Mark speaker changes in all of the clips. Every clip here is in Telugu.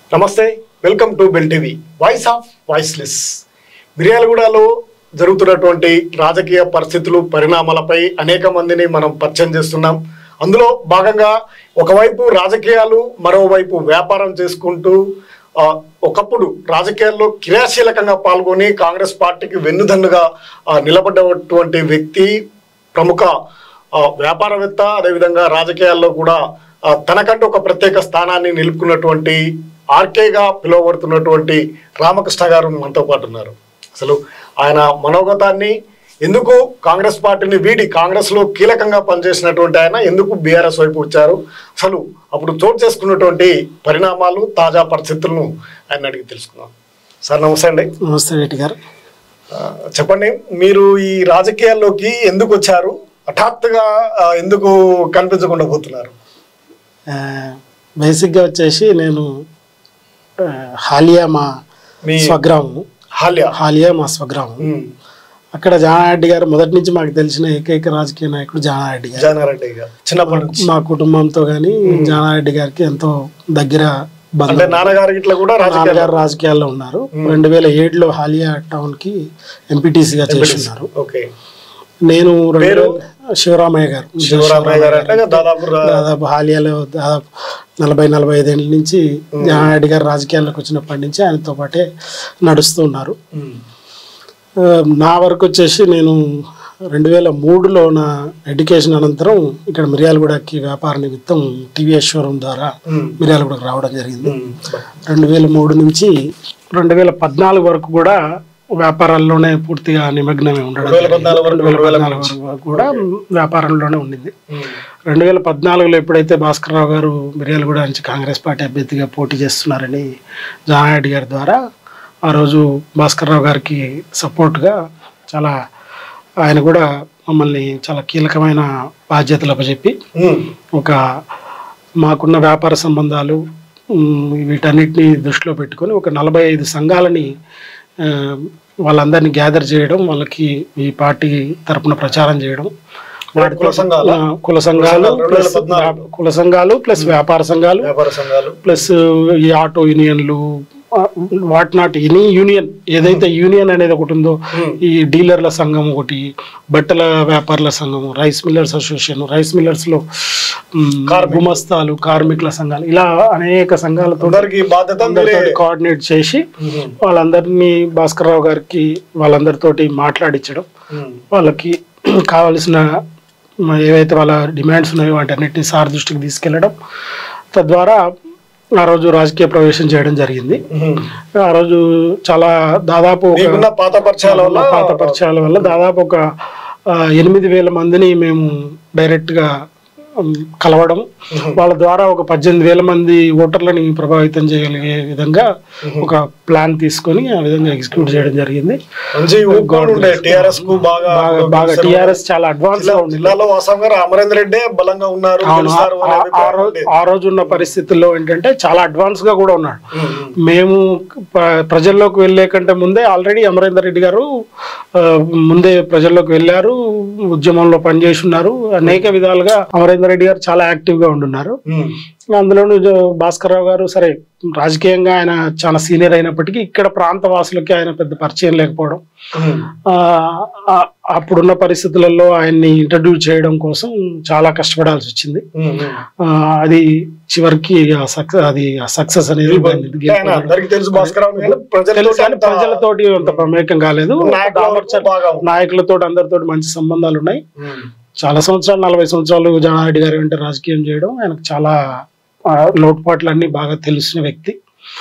Speaker 1: నమస్తే welcome to bell TV voice of voiceless మిర్యాలగూడలో జరుగుతున్నటువంటి రాజకీయ పరిస్థితులు పరిణామాలపై అనేక మందిని మనం పరిచయం చేస్తున్నాం అందులో భాగంగా ఒకవైపు రాజకీయాలు మరోవైపు వ్యాపారం చేసుకుంటూ ఆ, ఒకప్పుడు రాజకీయాల్లో క్రియాశీలకంగా పాల్గొని కాంగ్రెస్ పార్టీకి వెన్నుదన్నుగా ఆ, నిలబడ్డటువంటి వ్యక్తి ప్రముఖ ఆ, వ్యాపారవేత్త అదేవిధంగా రాజకీయాల్లో కూడా ఆ, తనకంటూ ఒక ప్రత్యేక స్థానాన్ని నిలుపుకున్నటువంటి ఆర్కేగా పిలువబడుతున్నటువంటి రామకృష్ణ గారు మనతో పాటు ఉన్నారు అసలు ఆయన మనోగతాన్ని ఎందుకు కాంగ్రెస్ పార్టీని వీడి కాంగ్రెస్ లో కీలకంగా పనిచేసినటువంటి ఆయన ఎందుకు బీఆర్ఎస్ వైపు వచ్చారు అసలు అప్పుడు చోటు చేసుకున్నటువంటి పరిణామాలు తాజా పరిస్థితులను ఆయన అడిగి తెలుసుకుందాం సార్ నమస్తే అండి
Speaker 2: నమస్తే రెడ్డి గారు
Speaker 1: ఆ, చెప్పండి మీరు ఈ రాజకీయాల్లోకి ఎందుకు వచ్చారు హఠాత్తుగా ఆ, ఎందుకు కనిపించకుండా పోతున్నారు
Speaker 2: ఆ, బేసిక్గా వచ్చేసి నేను ఆ, హాలియా మా
Speaker 1: మీ
Speaker 2: స్వగ్రామం
Speaker 1: హాల్యా
Speaker 2: హాలియా మా స్వగ్రామం
Speaker 1: ఉమ్,
Speaker 2: అక్కడ జానారెడ్డి గారు మొదటి నుంచి మాకు తెలిసిన ఏకైక రాజకీయ నాయకుడు జానారెడ్డి గారు
Speaker 1: జానారెడ్డి గారు చిన్నప్పటి నుంచి
Speaker 2: మా కుటుంబంతో కానీ జానారెడ్డి గారికి ఎంతో దగ్గర
Speaker 1: అంటే
Speaker 2: బంధం
Speaker 1: నాన్నగారి ఇట్లా కూడా రాజకీయాలు
Speaker 2: నాన్నగారు రాజకీయాల్లో ఉన్నారు రెండు వేల ఏడులో హాలియా టౌన్ కి ఎంపీటీసీగా చేస్తున్నారు
Speaker 1: ఓకే
Speaker 2: నేను రెండు
Speaker 1: పేరు?
Speaker 2: వేల- శివరామయ్య గారు
Speaker 1: శివరామయ్య గారు అంటే దాదాపు రా-
Speaker 2: దాదాపు హాలియాలో దాదాపు నలభై నలభై ఐదేళ్ళ నుంచి జగన్రెడ్డి గారు రాజకీయాల్లోకి వచ్చినప్పటి నుంచి ఆయనతో పాటే నడుస్తూ ఉన్నారు
Speaker 1: ఉమ్,
Speaker 2: ఆ, నా వరకు వచ్చేసి నేను రెండు వేల మూడులో నా ఎడ్యుకేషన్ అనంతరం ఇక్కడ మిర్యాలగూడకి వ్యాపార నిమిత్తం టీవీఎస్ షోరూమ్ ద్వారా
Speaker 1: ఉమ్,
Speaker 2: మిర్యాలగూడకు రావడం జరిగింది
Speaker 1: ఉమ్,
Speaker 2: రెండు వేల మూడు నుంచి రెండు వేల పద్నాలుగు వరకు కూడా వ్యాపారాల్లోనే పూర్తిగా నిమగ్నమై ఉండడం
Speaker 1: రెండు వేల పద్నాలుగు వరకు,
Speaker 2: రెండు వేల
Speaker 1: రెండు వేల
Speaker 2: పద్నాలుగు వరకు కూడా వ్యాపారంలోనే ఉండింది
Speaker 1: ఉమ్,
Speaker 2: రెండు వేల పద్నాలుగులో ఎప్పుడైతే భాస్కర్రావు గారు మిర్యాలగూడ నుంచి కాంగ్రెస్ పార్టీ అభ్యర్థిగా పోటీ చేస్తున్నారని జానారెడ్డి గారి ద్వారా ఆ రోజు భాస్కర్రావు గారికి సపోర్ట్గా చాలా ఆయన కూడా మమ్మల్ని చాలా కీలకమైన బాధ్యతలు అప్పచెప్పి
Speaker 1: ఉమ్,
Speaker 2: ఒక మాకున్న వ్యాపార సంబంధాలు ఉమ్, వీటన్నిటిని దృష్టిలో పెట్టుకొని ఒక నలభై ఐదు సంఘాలని ఆ, వాళ్ళందరినీ గ్యాదర్ చేయడం వాళ్ళకి ఈ పార్టీ తరపున ప్రచారం చేయడం వాటితో
Speaker 1: కుల సంఘాలా?
Speaker 2: ఆ, కుల సంఘాలు
Speaker 1: సంఘాలు, రెండు వేల
Speaker 2: ప్లస్
Speaker 1: పద్నాలుగు.
Speaker 2: కుల సంఘాలు ప్లస్ వ్యాపార సంఘాలు
Speaker 1: వ్యాపార సంఘాలు
Speaker 2: ప్లస్ ఈ ఆటో యూనియన్లు వాట్ నాట్ ఎనీ యూనియన్ ఏదైతే యూనియన్ అనేది ఒకటి ఉందో
Speaker 1: ఉమ్,
Speaker 2: ఈ డీలర్ల సంఘం ఒకటి బట్టల వ్యాపారుల సంఘము rice millers association rice millers లో మ్, గుమస్తాలు కార్మికుల సంఘాలు ఇలా అనేక సంఘాలతో
Speaker 1: అందరికి బాధ్యత మీరే
Speaker 2: కోఆర్డినేట్ చేసి
Speaker 1: ఉమ్,
Speaker 2: వాళ్ళందరినీ భాస్కర్రావు గారికి వాళ్ళందరితోటి మాట్లాడించడం
Speaker 1: ఉమ్,
Speaker 2: వాళ్ళకి కావలసిన మ- ఏవైతే వాళ్ళ డిమాండ్స్ ఉన్నాయో వాటన్నిటిని సార్ దృష్టికి తీసుకెళ్ళడం తద్వారా ఆ రోజు రాజకీయ ప్రవేశం చేయడం జరిగింది
Speaker 1: ఉమ్.
Speaker 2: ఆ రోజు చాలా దాదాపు ఒక
Speaker 1: మీకున్న పాత పరిచయాల వల్ల
Speaker 2: పాత పరిచయాల వల్ల దాదాపు ఒక ఆ, ఎనిమిది వేల మందిని మేము డైరెక్ట్గా ఉమ్, కలవడం వాళ్ళ ద్వారా ఒక పద్దెనిమిది వేల మంది ఓటర్లని ప్రభావితం చేయగలిగే విధంగా ఒక ప్లాన్ తీసుకొని ఆ విధంగా ఎగ్జిక్యూట్ చేయడం జరిగింది
Speaker 1: మంచి ఊపుకోడు ఉండే టిఆర్ఎస్ కు బాగా
Speaker 2: బాగా బాగా టిఆర్ఎస్ చాలా అడ్వాన్స్
Speaker 1: జిల్లా- జిల్లాలో వాసం గారు అమరేంద్ర రెడ్డి బలంగా ఉన్నారు
Speaker 2: అవును
Speaker 1: గెలుస్తారు అనే
Speaker 2: ఆ- ఆ
Speaker 1: అభిప్రాయం
Speaker 2: రోజు
Speaker 1: ఉండేది.
Speaker 2: ఆ రోజు ఉన్న పరిస్థితుల్లో ఏంటంటే చాలా అడ్వాన్స్ గా కూడా ఉన్నాడు
Speaker 1: ఉమ్, ఉమ్,
Speaker 2: మేము ప- ప్రజల్లోకి వెళ్ళే కంటే ముందే ఆల్రెడీ అమరేందర్ రెడ్డి గారు ఆ, ముందే ప్రజల్లోకి వెళ్ళారు ఉద్యమంలో పనిచేసి ఉన్నారు అనేక విధాలుగా అమరేందర్ రెడ్డి గారు చాలా యాక్టివ్ గా ఉండున్నారు
Speaker 1: ఉమ్,
Speaker 2: అందులోనూ జో- భాస్కర్ రావు గారు సరే రాజకీయంగా ఆయన చాలా సీనియర్ అయినప్పటికీ ఇక్కడ ప్రాంత వాసులకి ఆయన పెద్ద పరిచయం లేకపోవడం
Speaker 1: ఉమ్,
Speaker 2: ఆ, ఆ- అప్పుడున్న పరిస్థితులలో ఆయన్ని ఇంట్రడ్యూస్ చేయడం కోసం చాలా కష్టపడాల్సి వచ్చింది
Speaker 1: ఉమ్, ఉమ్.
Speaker 2: ఆ, అది చివరికి ఆ సక్సెస్ అది ఆ సక్సెస్ అనేది దాన్ని
Speaker 1: ఆయన
Speaker 2: గెలుపొందడం.
Speaker 1: అందరికీ తెలుసు భాస్కర్ రావు కానీ ప్రజలతో
Speaker 2: తెలుసు కానీ ప్రజలతోటి అంత ప్రమేకం కాలేదు
Speaker 1: నాయకుల వరకు బాగా ఉంది.
Speaker 2: నాయకులతో అందరితో మంచి సంబంధాలు ఉన్నాయి
Speaker 1: ఉమ్,
Speaker 2: చాలా సంవత్సరాలు నలభై సంవత్సరాలు జనారెడ్డి గారి వెంట రాజకీయం చేయడం ఆయనకు చాలా ఆ, లోటుపాట్లన్నీ బాగా తెలిసిన వ్యక్తి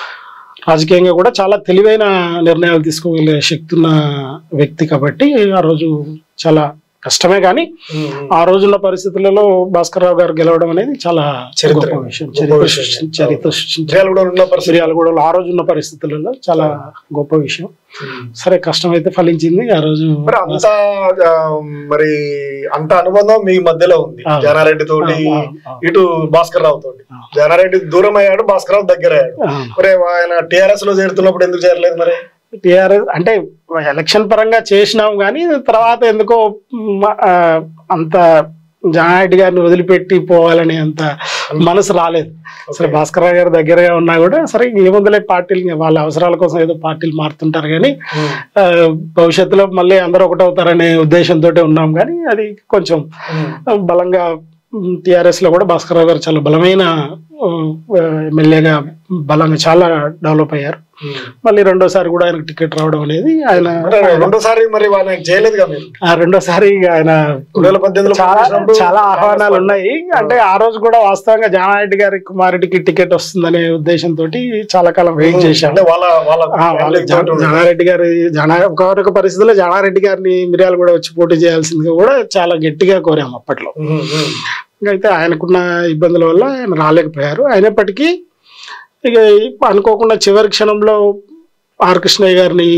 Speaker 2: రాజకీయంగా కూడా చాలా తెలివైన నిర్ణయాలు తీసుకోగలిగే శక్తి ఉన్న వ్యక్తి కాబట్టి ఆ రోజు చాలా కష్టమే కానీ
Speaker 1: ఉమ్, ఉమ్.
Speaker 2: ఆ రోజున్న పరిస్థితులలో భాస్కర్ రావు గారు గెలవడం అనేది చాలా
Speaker 1: చరిత్ర.
Speaker 2: గొప్ప విషయం
Speaker 1: గొప్ప
Speaker 2: చరిత్ర
Speaker 1: విషయం.
Speaker 2: సృష్టి- చరిత్ర సృష్టించారు
Speaker 1: జిల్లాలో కూడా ఉన్న పరిస్థితి
Speaker 2: మిర్యాలగూడ ఆ రోజున్న పరిస్థితులలో చాలా గొప్ప విషయం
Speaker 1: ఉమ్.
Speaker 2: సరే కష్టం అయితే ఫలించింది ఆ రోజు
Speaker 1: మరి అంత ఆ, మరి అంత అనుబంధం మీ మధ్యలో ఉంది
Speaker 2: ఆ.
Speaker 1: జానారెడ్డి తోటి
Speaker 2: ఆ, ఆ,
Speaker 1: ఇటు భాస్కర్ రావు తోటి
Speaker 2: ఆ.
Speaker 1: జానారెడ్డి దూరం అయ్యాడు భాస్కర్ రావు దగ్గర అయ్యాడు
Speaker 2: ఆ.
Speaker 1: మరి ఆయన టిఆర్ఎస్ లో చేరుతున్నప్పుడు ఎందుకు చేరలేదు మరి
Speaker 2: టిఆర్ఎస్ అంటే ఎలక్షన్ పరంగా చేసినాం కానీ తర్వాత ఎందుకో మ, ఆ, అంత జనారెడ్డి గారిని వదిలిపెట్టి పోవాలని అంత మనసు రాలేదు సరే భాస్కర్ రావు గారి దగ్గరగా ఉన్నా కూడా సరే ఏముందలే పార్టీలు ఇంకా వాళ్ళ అవసరాల కోసం ఏదో పార్టీలు మారుతుంటారు కానీ
Speaker 1: ఉమ్,
Speaker 2: ఆ, భవిష్యత్తులో మళ్ళీ అందరూ ఒకటవుతారనే ఉద్దేశంతో ఉన్నాం కానీ అది కొంచెం
Speaker 1: ఉమ్,
Speaker 2: బలంగా టిఆర్ఎస్ లో కూడా భాస్కర్ రావు గారు చాలా బలమైన ఆ, ఎమ్మెల్యేగా బలంగా చాలా డెవలప్ అయ్యారు
Speaker 1: ఉమ్.
Speaker 2: మళ్ళీ రెండోసారి కూడా ఆయనకు టికెట్ రావడం అనేది ఆయన
Speaker 1: అంటే రెండోసారి మరి వాళ్ళకి చేయలేదుగా మీరు
Speaker 2: ఆ రెండోసారి ఆయన
Speaker 1: రెండు వేల పద్దెనిమిదిలో
Speaker 2: చాలా
Speaker 1: చేసినప్పుడు
Speaker 2: చాలా ఆహ్వానాలు
Speaker 1: కాంగ్రెస్
Speaker 2: ఉన్నాయి అంటే ఆ రోజు కూడా వాస్తవంగా జానారెడ్డి గారి కుమారుడికి టికెట్ వస్తుందనే ఉద్దేశంతో చాలా కాలం వెయిట్ చేశాం
Speaker 1: అంటే వాళ్ళ వాళ్ళ
Speaker 2: ఆ, వాళ్ళ
Speaker 1: వాళ్ళ
Speaker 2: జా-
Speaker 1: తోటి ఉంది.
Speaker 2: జానారెడ్డి గారి జానా ఒకనొక పరిస్థితుల్లో జానారెడ్డి గారిని మిర్యాలు కూడా వచ్చి పోటీ చేయాల్సిందిగా కూడా చాలా గట్టిగా కోరాము అప్పట్లో
Speaker 1: ఉమ్, ఉమ్.
Speaker 2: ఇంకా అయితే ఆయనకున్న ఇబ్బందుల వల్ల ఆయన రాలేకపోయారు అయినప్పటికీ ఇక అనుకోకుండా చివరి క్షణంలో ఆర్ కృష్ణయ్య గారిని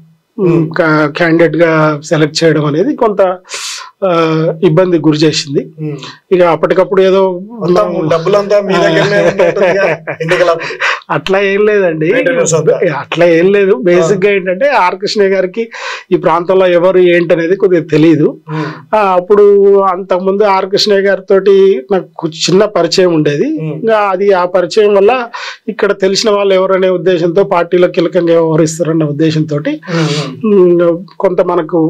Speaker 2: క్యాండిడేట్ గా సెలెక్ట్ చేయడం అనేది కొంత ఆ, ఇబ్బంది గురి చేసింది
Speaker 1: ఉమ్.
Speaker 2: ఇక అప్పటికప్పుడు ఏదో
Speaker 1: మొత్తం డబ్బులంతా మీ దగ్గరనే ఉన్నట్టుందిగా ఎన్నికలప్పుడు.
Speaker 2: అట్లా ఏం లేదండి
Speaker 1: Maintenance అంతా.
Speaker 2: అట్లా ఏం లేదు బేసిక్ గా ఏంటంటే ఆర్ కృష్ణయ్య గారికి ఈ ప్రాంతంలో ఎవరు ఏంటి అనేది కొద్దిగా తెలియదు
Speaker 1: ఉమ్,
Speaker 2: ఆ, అప్పుడు అంతకుముందు ఆర్ కృష్ణయ్య గారితో నాకు చిన్న పరిచయం ఉండేది
Speaker 1: ఉమ్.
Speaker 2: ఇంకా అది ఆ పరిచయం వల్ల ఇక్కడ తెలిసిన వాళ్ళు ఎవరనే ఉద్దేశంతో పార్టీలో కీలకంగా వ్యవహరిస్తారన్న ఉద్దేశంతో
Speaker 1: ఉమ్, ఉమ్.
Speaker 2: కొంత మనకు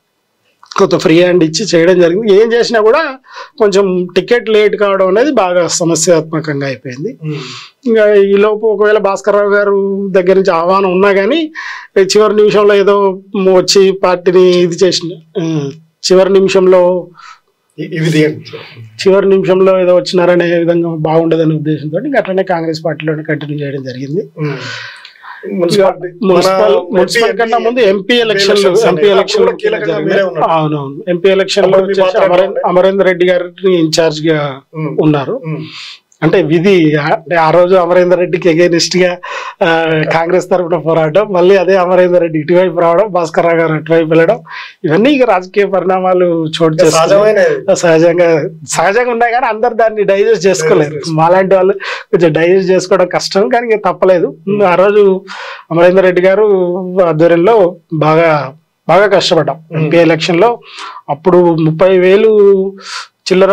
Speaker 2: కొంత ఫ్రీ హ్యాండ్ ఇచ్చి చేయడం జరిగింది ఏం చేసినా కూడా కొంచెం టికెట్ లేట్ కావడం అనేది బాగా సమస్యాత్మకంగా అయిపోయింది
Speaker 1: ఉమ్.
Speaker 2: ఇంకా ఈ లోపు ఒకవేళ భాస్కర్ రావు గారు దగ్గర నుంచి ఆహ్వానం ఉన్నా కానీ చివరి నిమిషంలో ఏదో వచ్చి పార్టీని ఇది చేసిన ఆ, చివరి నిమిషంలో
Speaker 1: ఇ- ఇవి తీయండి
Speaker 2: చివరి నిమిషంలో ఏదో వచ్చినారనే విధంగా బాగుండదనే ఉద్దేశంతో ఇంకా అట్లనే కాంగ్రెస్ పార్టీలోనే కంటిన్యూ చేయడం జరిగింది
Speaker 1: ఉమ్. మున్సిపాలిటీ
Speaker 2: మున్సిపల్
Speaker 1: మన
Speaker 2: మున్సిపల్
Speaker 1: ఎంపీ
Speaker 2: కన్నా ముందు ఎంపీ ఎలక్షన్
Speaker 1: elections
Speaker 2: ఎంపీ
Speaker 1: అనేవి
Speaker 2: ఎలక్షన్
Speaker 1: అప్పుడు కీలకంగా మీరే ఉన్నారు.
Speaker 2: అవునవును ఎంపీ ఎలక్షన్ లో
Speaker 1: అప్పుడు మీ
Speaker 2: వచ్చేసి
Speaker 1: పాత్ర
Speaker 2: అమరేంద్ర
Speaker 1: ఎట్లా
Speaker 2: అమరేందర్ రెడ్డి గారిని ఇన్ఛార్జ్ గా
Speaker 1: ఉమ్,
Speaker 2: ఉన్నారు
Speaker 1: ఉమ్.
Speaker 2: అంటే విధి అంటే ఆ రోజు అమరేందర్ రెడ్డికి అగేనిస్ట్ గా ఆ, కాంగ్రెస్ తరఫున పోరాటం మళ్ళీ అదే అమరేందర్ రెడ్డి ఇటువైపు రావడం భాస్కర్ రావు గారు అటువైపు వెళ్ళడం ఇవన్నీ ఇక రాజకీయ పరిణామాలు చోటు చేసుకున్నాయి
Speaker 1: సహజమైనది
Speaker 2: సహజంగా సహజంగా ఉన్నాయి కానీ అందరు దాన్ని డైజెస్ట్ చేసుకోలేరు మాలాంటి వాళ్ళు కొంచెం డైజెస్ట్ చేసుకోవడం కష్టం కానీ ఇక తప్పలేదు ఆ రోజు అమరేందర్ రెడ్డి గారు ఆధ్వర్యంలో బాగా బాగా కష్టపడ్డాం ఎంపీ ఎలక్షన్ లో అప్పుడు ముప్పై వేలు చిల్లర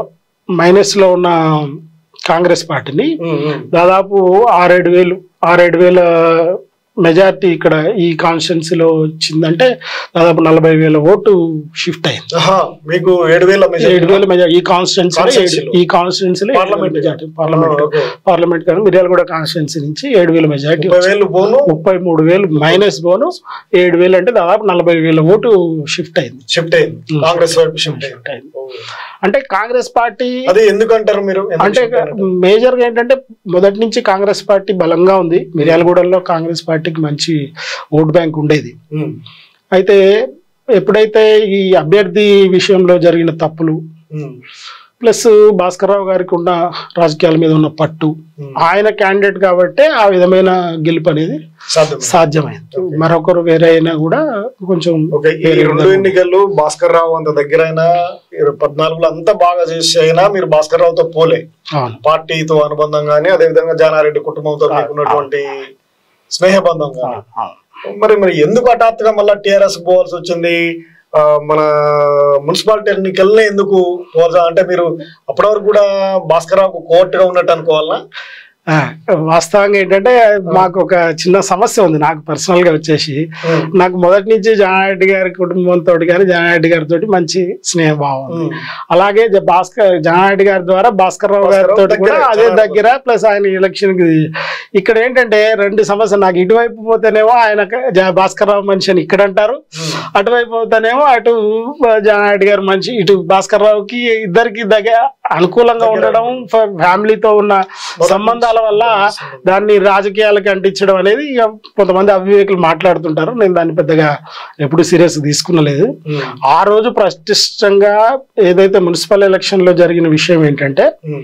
Speaker 2: మైనస్ లో ఉన్న కాంగ్రెస్ పార్టీని
Speaker 1: ఉమ్, ఉమ్.
Speaker 2: దాదాపు ఆరేడు వేలు ఆరేడు వేల మెజార్టీ ఇక్కడ ఈ కాన్స్టిట్యున్సీలో వచ్చిందంటే దాదాపు నలభై వేల ఓటు షిఫ్ట్ అయింది
Speaker 1: ఆహా, మీకు ఏడు వేల మెజారిటీ.
Speaker 2: ఏడు వేల మెజార్టీ ఈ కాన్స్టిట్యున్సీలో
Speaker 1: Constituency లో.
Speaker 2: ఈ కాన్స్టిట్యున్సీలో
Speaker 1: పార్లమెంట్
Speaker 2: మెజార్టీ పార్లమెంట్
Speaker 1: ఆ, ఓకే.
Speaker 2: పార్లమెంట్ కానీ మిర్యాలగూడ కాన్స్టిట్యున్సీ నుంచి ఏడు వేల మెజార్టీ
Speaker 1: ముప్పై వేలు పోను
Speaker 2: ముప్పై మూడు వేలు మైనస్ బోనస్ ఏడు వేలు అంటే దాదాపు నలభై వేల ఓటు షిఫ్ట్ అయింది
Speaker 1: షిఫ్ట్ అయింది
Speaker 2: ఉమ్.
Speaker 1: కాంగ్రెస్ వైపు షిఫ్ట్ అయింది
Speaker 2: షిఫ్ట్ అయింది అంటే కాంగ్రెస్ పార్టీ
Speaker 1: అది ఎందుకంటారు మీరు ఎందుకు
Speaker 2: అంటే
Speaker 1: shift అయినట్టు?
Speaker 2: మేజర్ గా ఏంటంటే మొదటి నుంచి కాంగ్రెస్ పార్టీ బలంగా ఉంది మిర్యాలగూడలో కాంగ్రెస్ పార్టీకి మంచి ఓట్ బ్యాంక్ ఉండేది
Speaker 1: ఉమ్,
Speaker 2: అయితే ఎప్పుడైతే ఈ అభ్యర్థి విషయంలో జరిగిన తప్పులు
Speaker 1: ఉమ్,
Speaker 2: ప్లస్ భాస్కర్ రావు గారికి ఉన్న రాజకీయాల మీద ఉన్న పట్టు
Speaker 1: ఉమ్.
Speaker 2: ఆయన క్యాండిడేట్ కాబట్టి ఆ విధమైన గెలుపు అనేది
Speaker 1: సాధ్యం
Speaker 2: సాధ్యమైంది మరొకరు వేరే అయినా కూడా కొంచెం
Speaker 1: ఓకే ఈ
Speaker 2: వేరే
Speaker 1: రెండు
Speaker 2: విధంగా
Speaker 1: ఎన్నికలు భాస్కర్ రావు అంత దగ్గర అయినా పద్నాలుగులో అంతా బాగా చేసి అయినా మీరు భాస్కర్ రావుతో పోలే
Speaker 2: అవును
Speaker 1: పార్టీతో అనుబంధం కానీ అదే విధంగా జానారెడ్డి కుటుంబంతో మీకు ఉన్నటువంటి స్నేహబంధం కానీ
Speaker 2: అవును, అవును.
Speaker 1: మరి మరి ఎందుకు హఠాత్తుగా మళ్ళీ టిఆర్ఎస్ పోవాల్సి వచ్చింది ఆ, మన మున్సిపాలిటీ ఎన్నికల్ని ఎందుకు పోవాల్సి అంటే మీరు అప్పటి వరకు కూడా భాస్కర్ రావుకు కోర్టుగా ఉన్నట్టు అనుకోవాలనా
Speaker 2: ఆ, వాస్తవంగా ఏంటంటే మాకు ఒక చిన్న సమస్య ఉంది నాకు పర్సనల్ గా వచ్చేసి
Speaker 1: ఉమ్,
Speaker 2: నాకు మొదటి నుంచి జనారెడ్డి గారి కుటుంబంతో కానీ జనారెడ్డి గారితో మంచి స్నేహభావం ఉంది.
Speaker 1: ఉమ్,
Speaker 2: అలాగే జ- భాస్కర్ జనారెడ్డి గారి ద్వారా భాస్కర్ రావు
Speaker 1: భాస్కర్
Speaker 2: గారితో
Speaker 1: రావు
Speaker 2: కూడా
Speaker 1: దగ్గరే,
Speaker 2: అదే
Speaker 1: చాలా
Speaker 2: దగ్గర ప్లస్ ఆయన ఎలక్షన్ కి ఇక్కడ ఏంటంటే రెండు సమస్యలు నాకు ఇటువైపు పోతేనేమో ఆయన జ- భాస్కర్ రావు మనిషి అని ఇక్కడ అంటారు
Speaker 1: ఉమ్,
Speaker 2: అటువైపు పోతేనేమో అటు జనారెడ్డి గారు మంచి ఇటు భాస్కర్ రావుకి ఇద్దరికి దగ్గర అనుకూలంగా ఉండడం ఫ- ఫ్యామిలీతో ఉన్న సంబంధాల వల్ల దాన్ని రాజకీయాలకు అంటించడం అనేది ఇక కొంతమంది అవివేకులు మాట్లాడుతుంటారు నేను దాన్ని పెద్దగా ఎప్పుడు సీరియస్ తీసుకునలేదు
Speaker 1: ఉమ్,
Speaker 2: ఆ రోజు ప్రతిష్టంగా ఏదైతే మున్సిపల్ ఎలక్షన్ లో జరిగిన విషయం ఏంటంటే
Speaker 1: ఉమ్,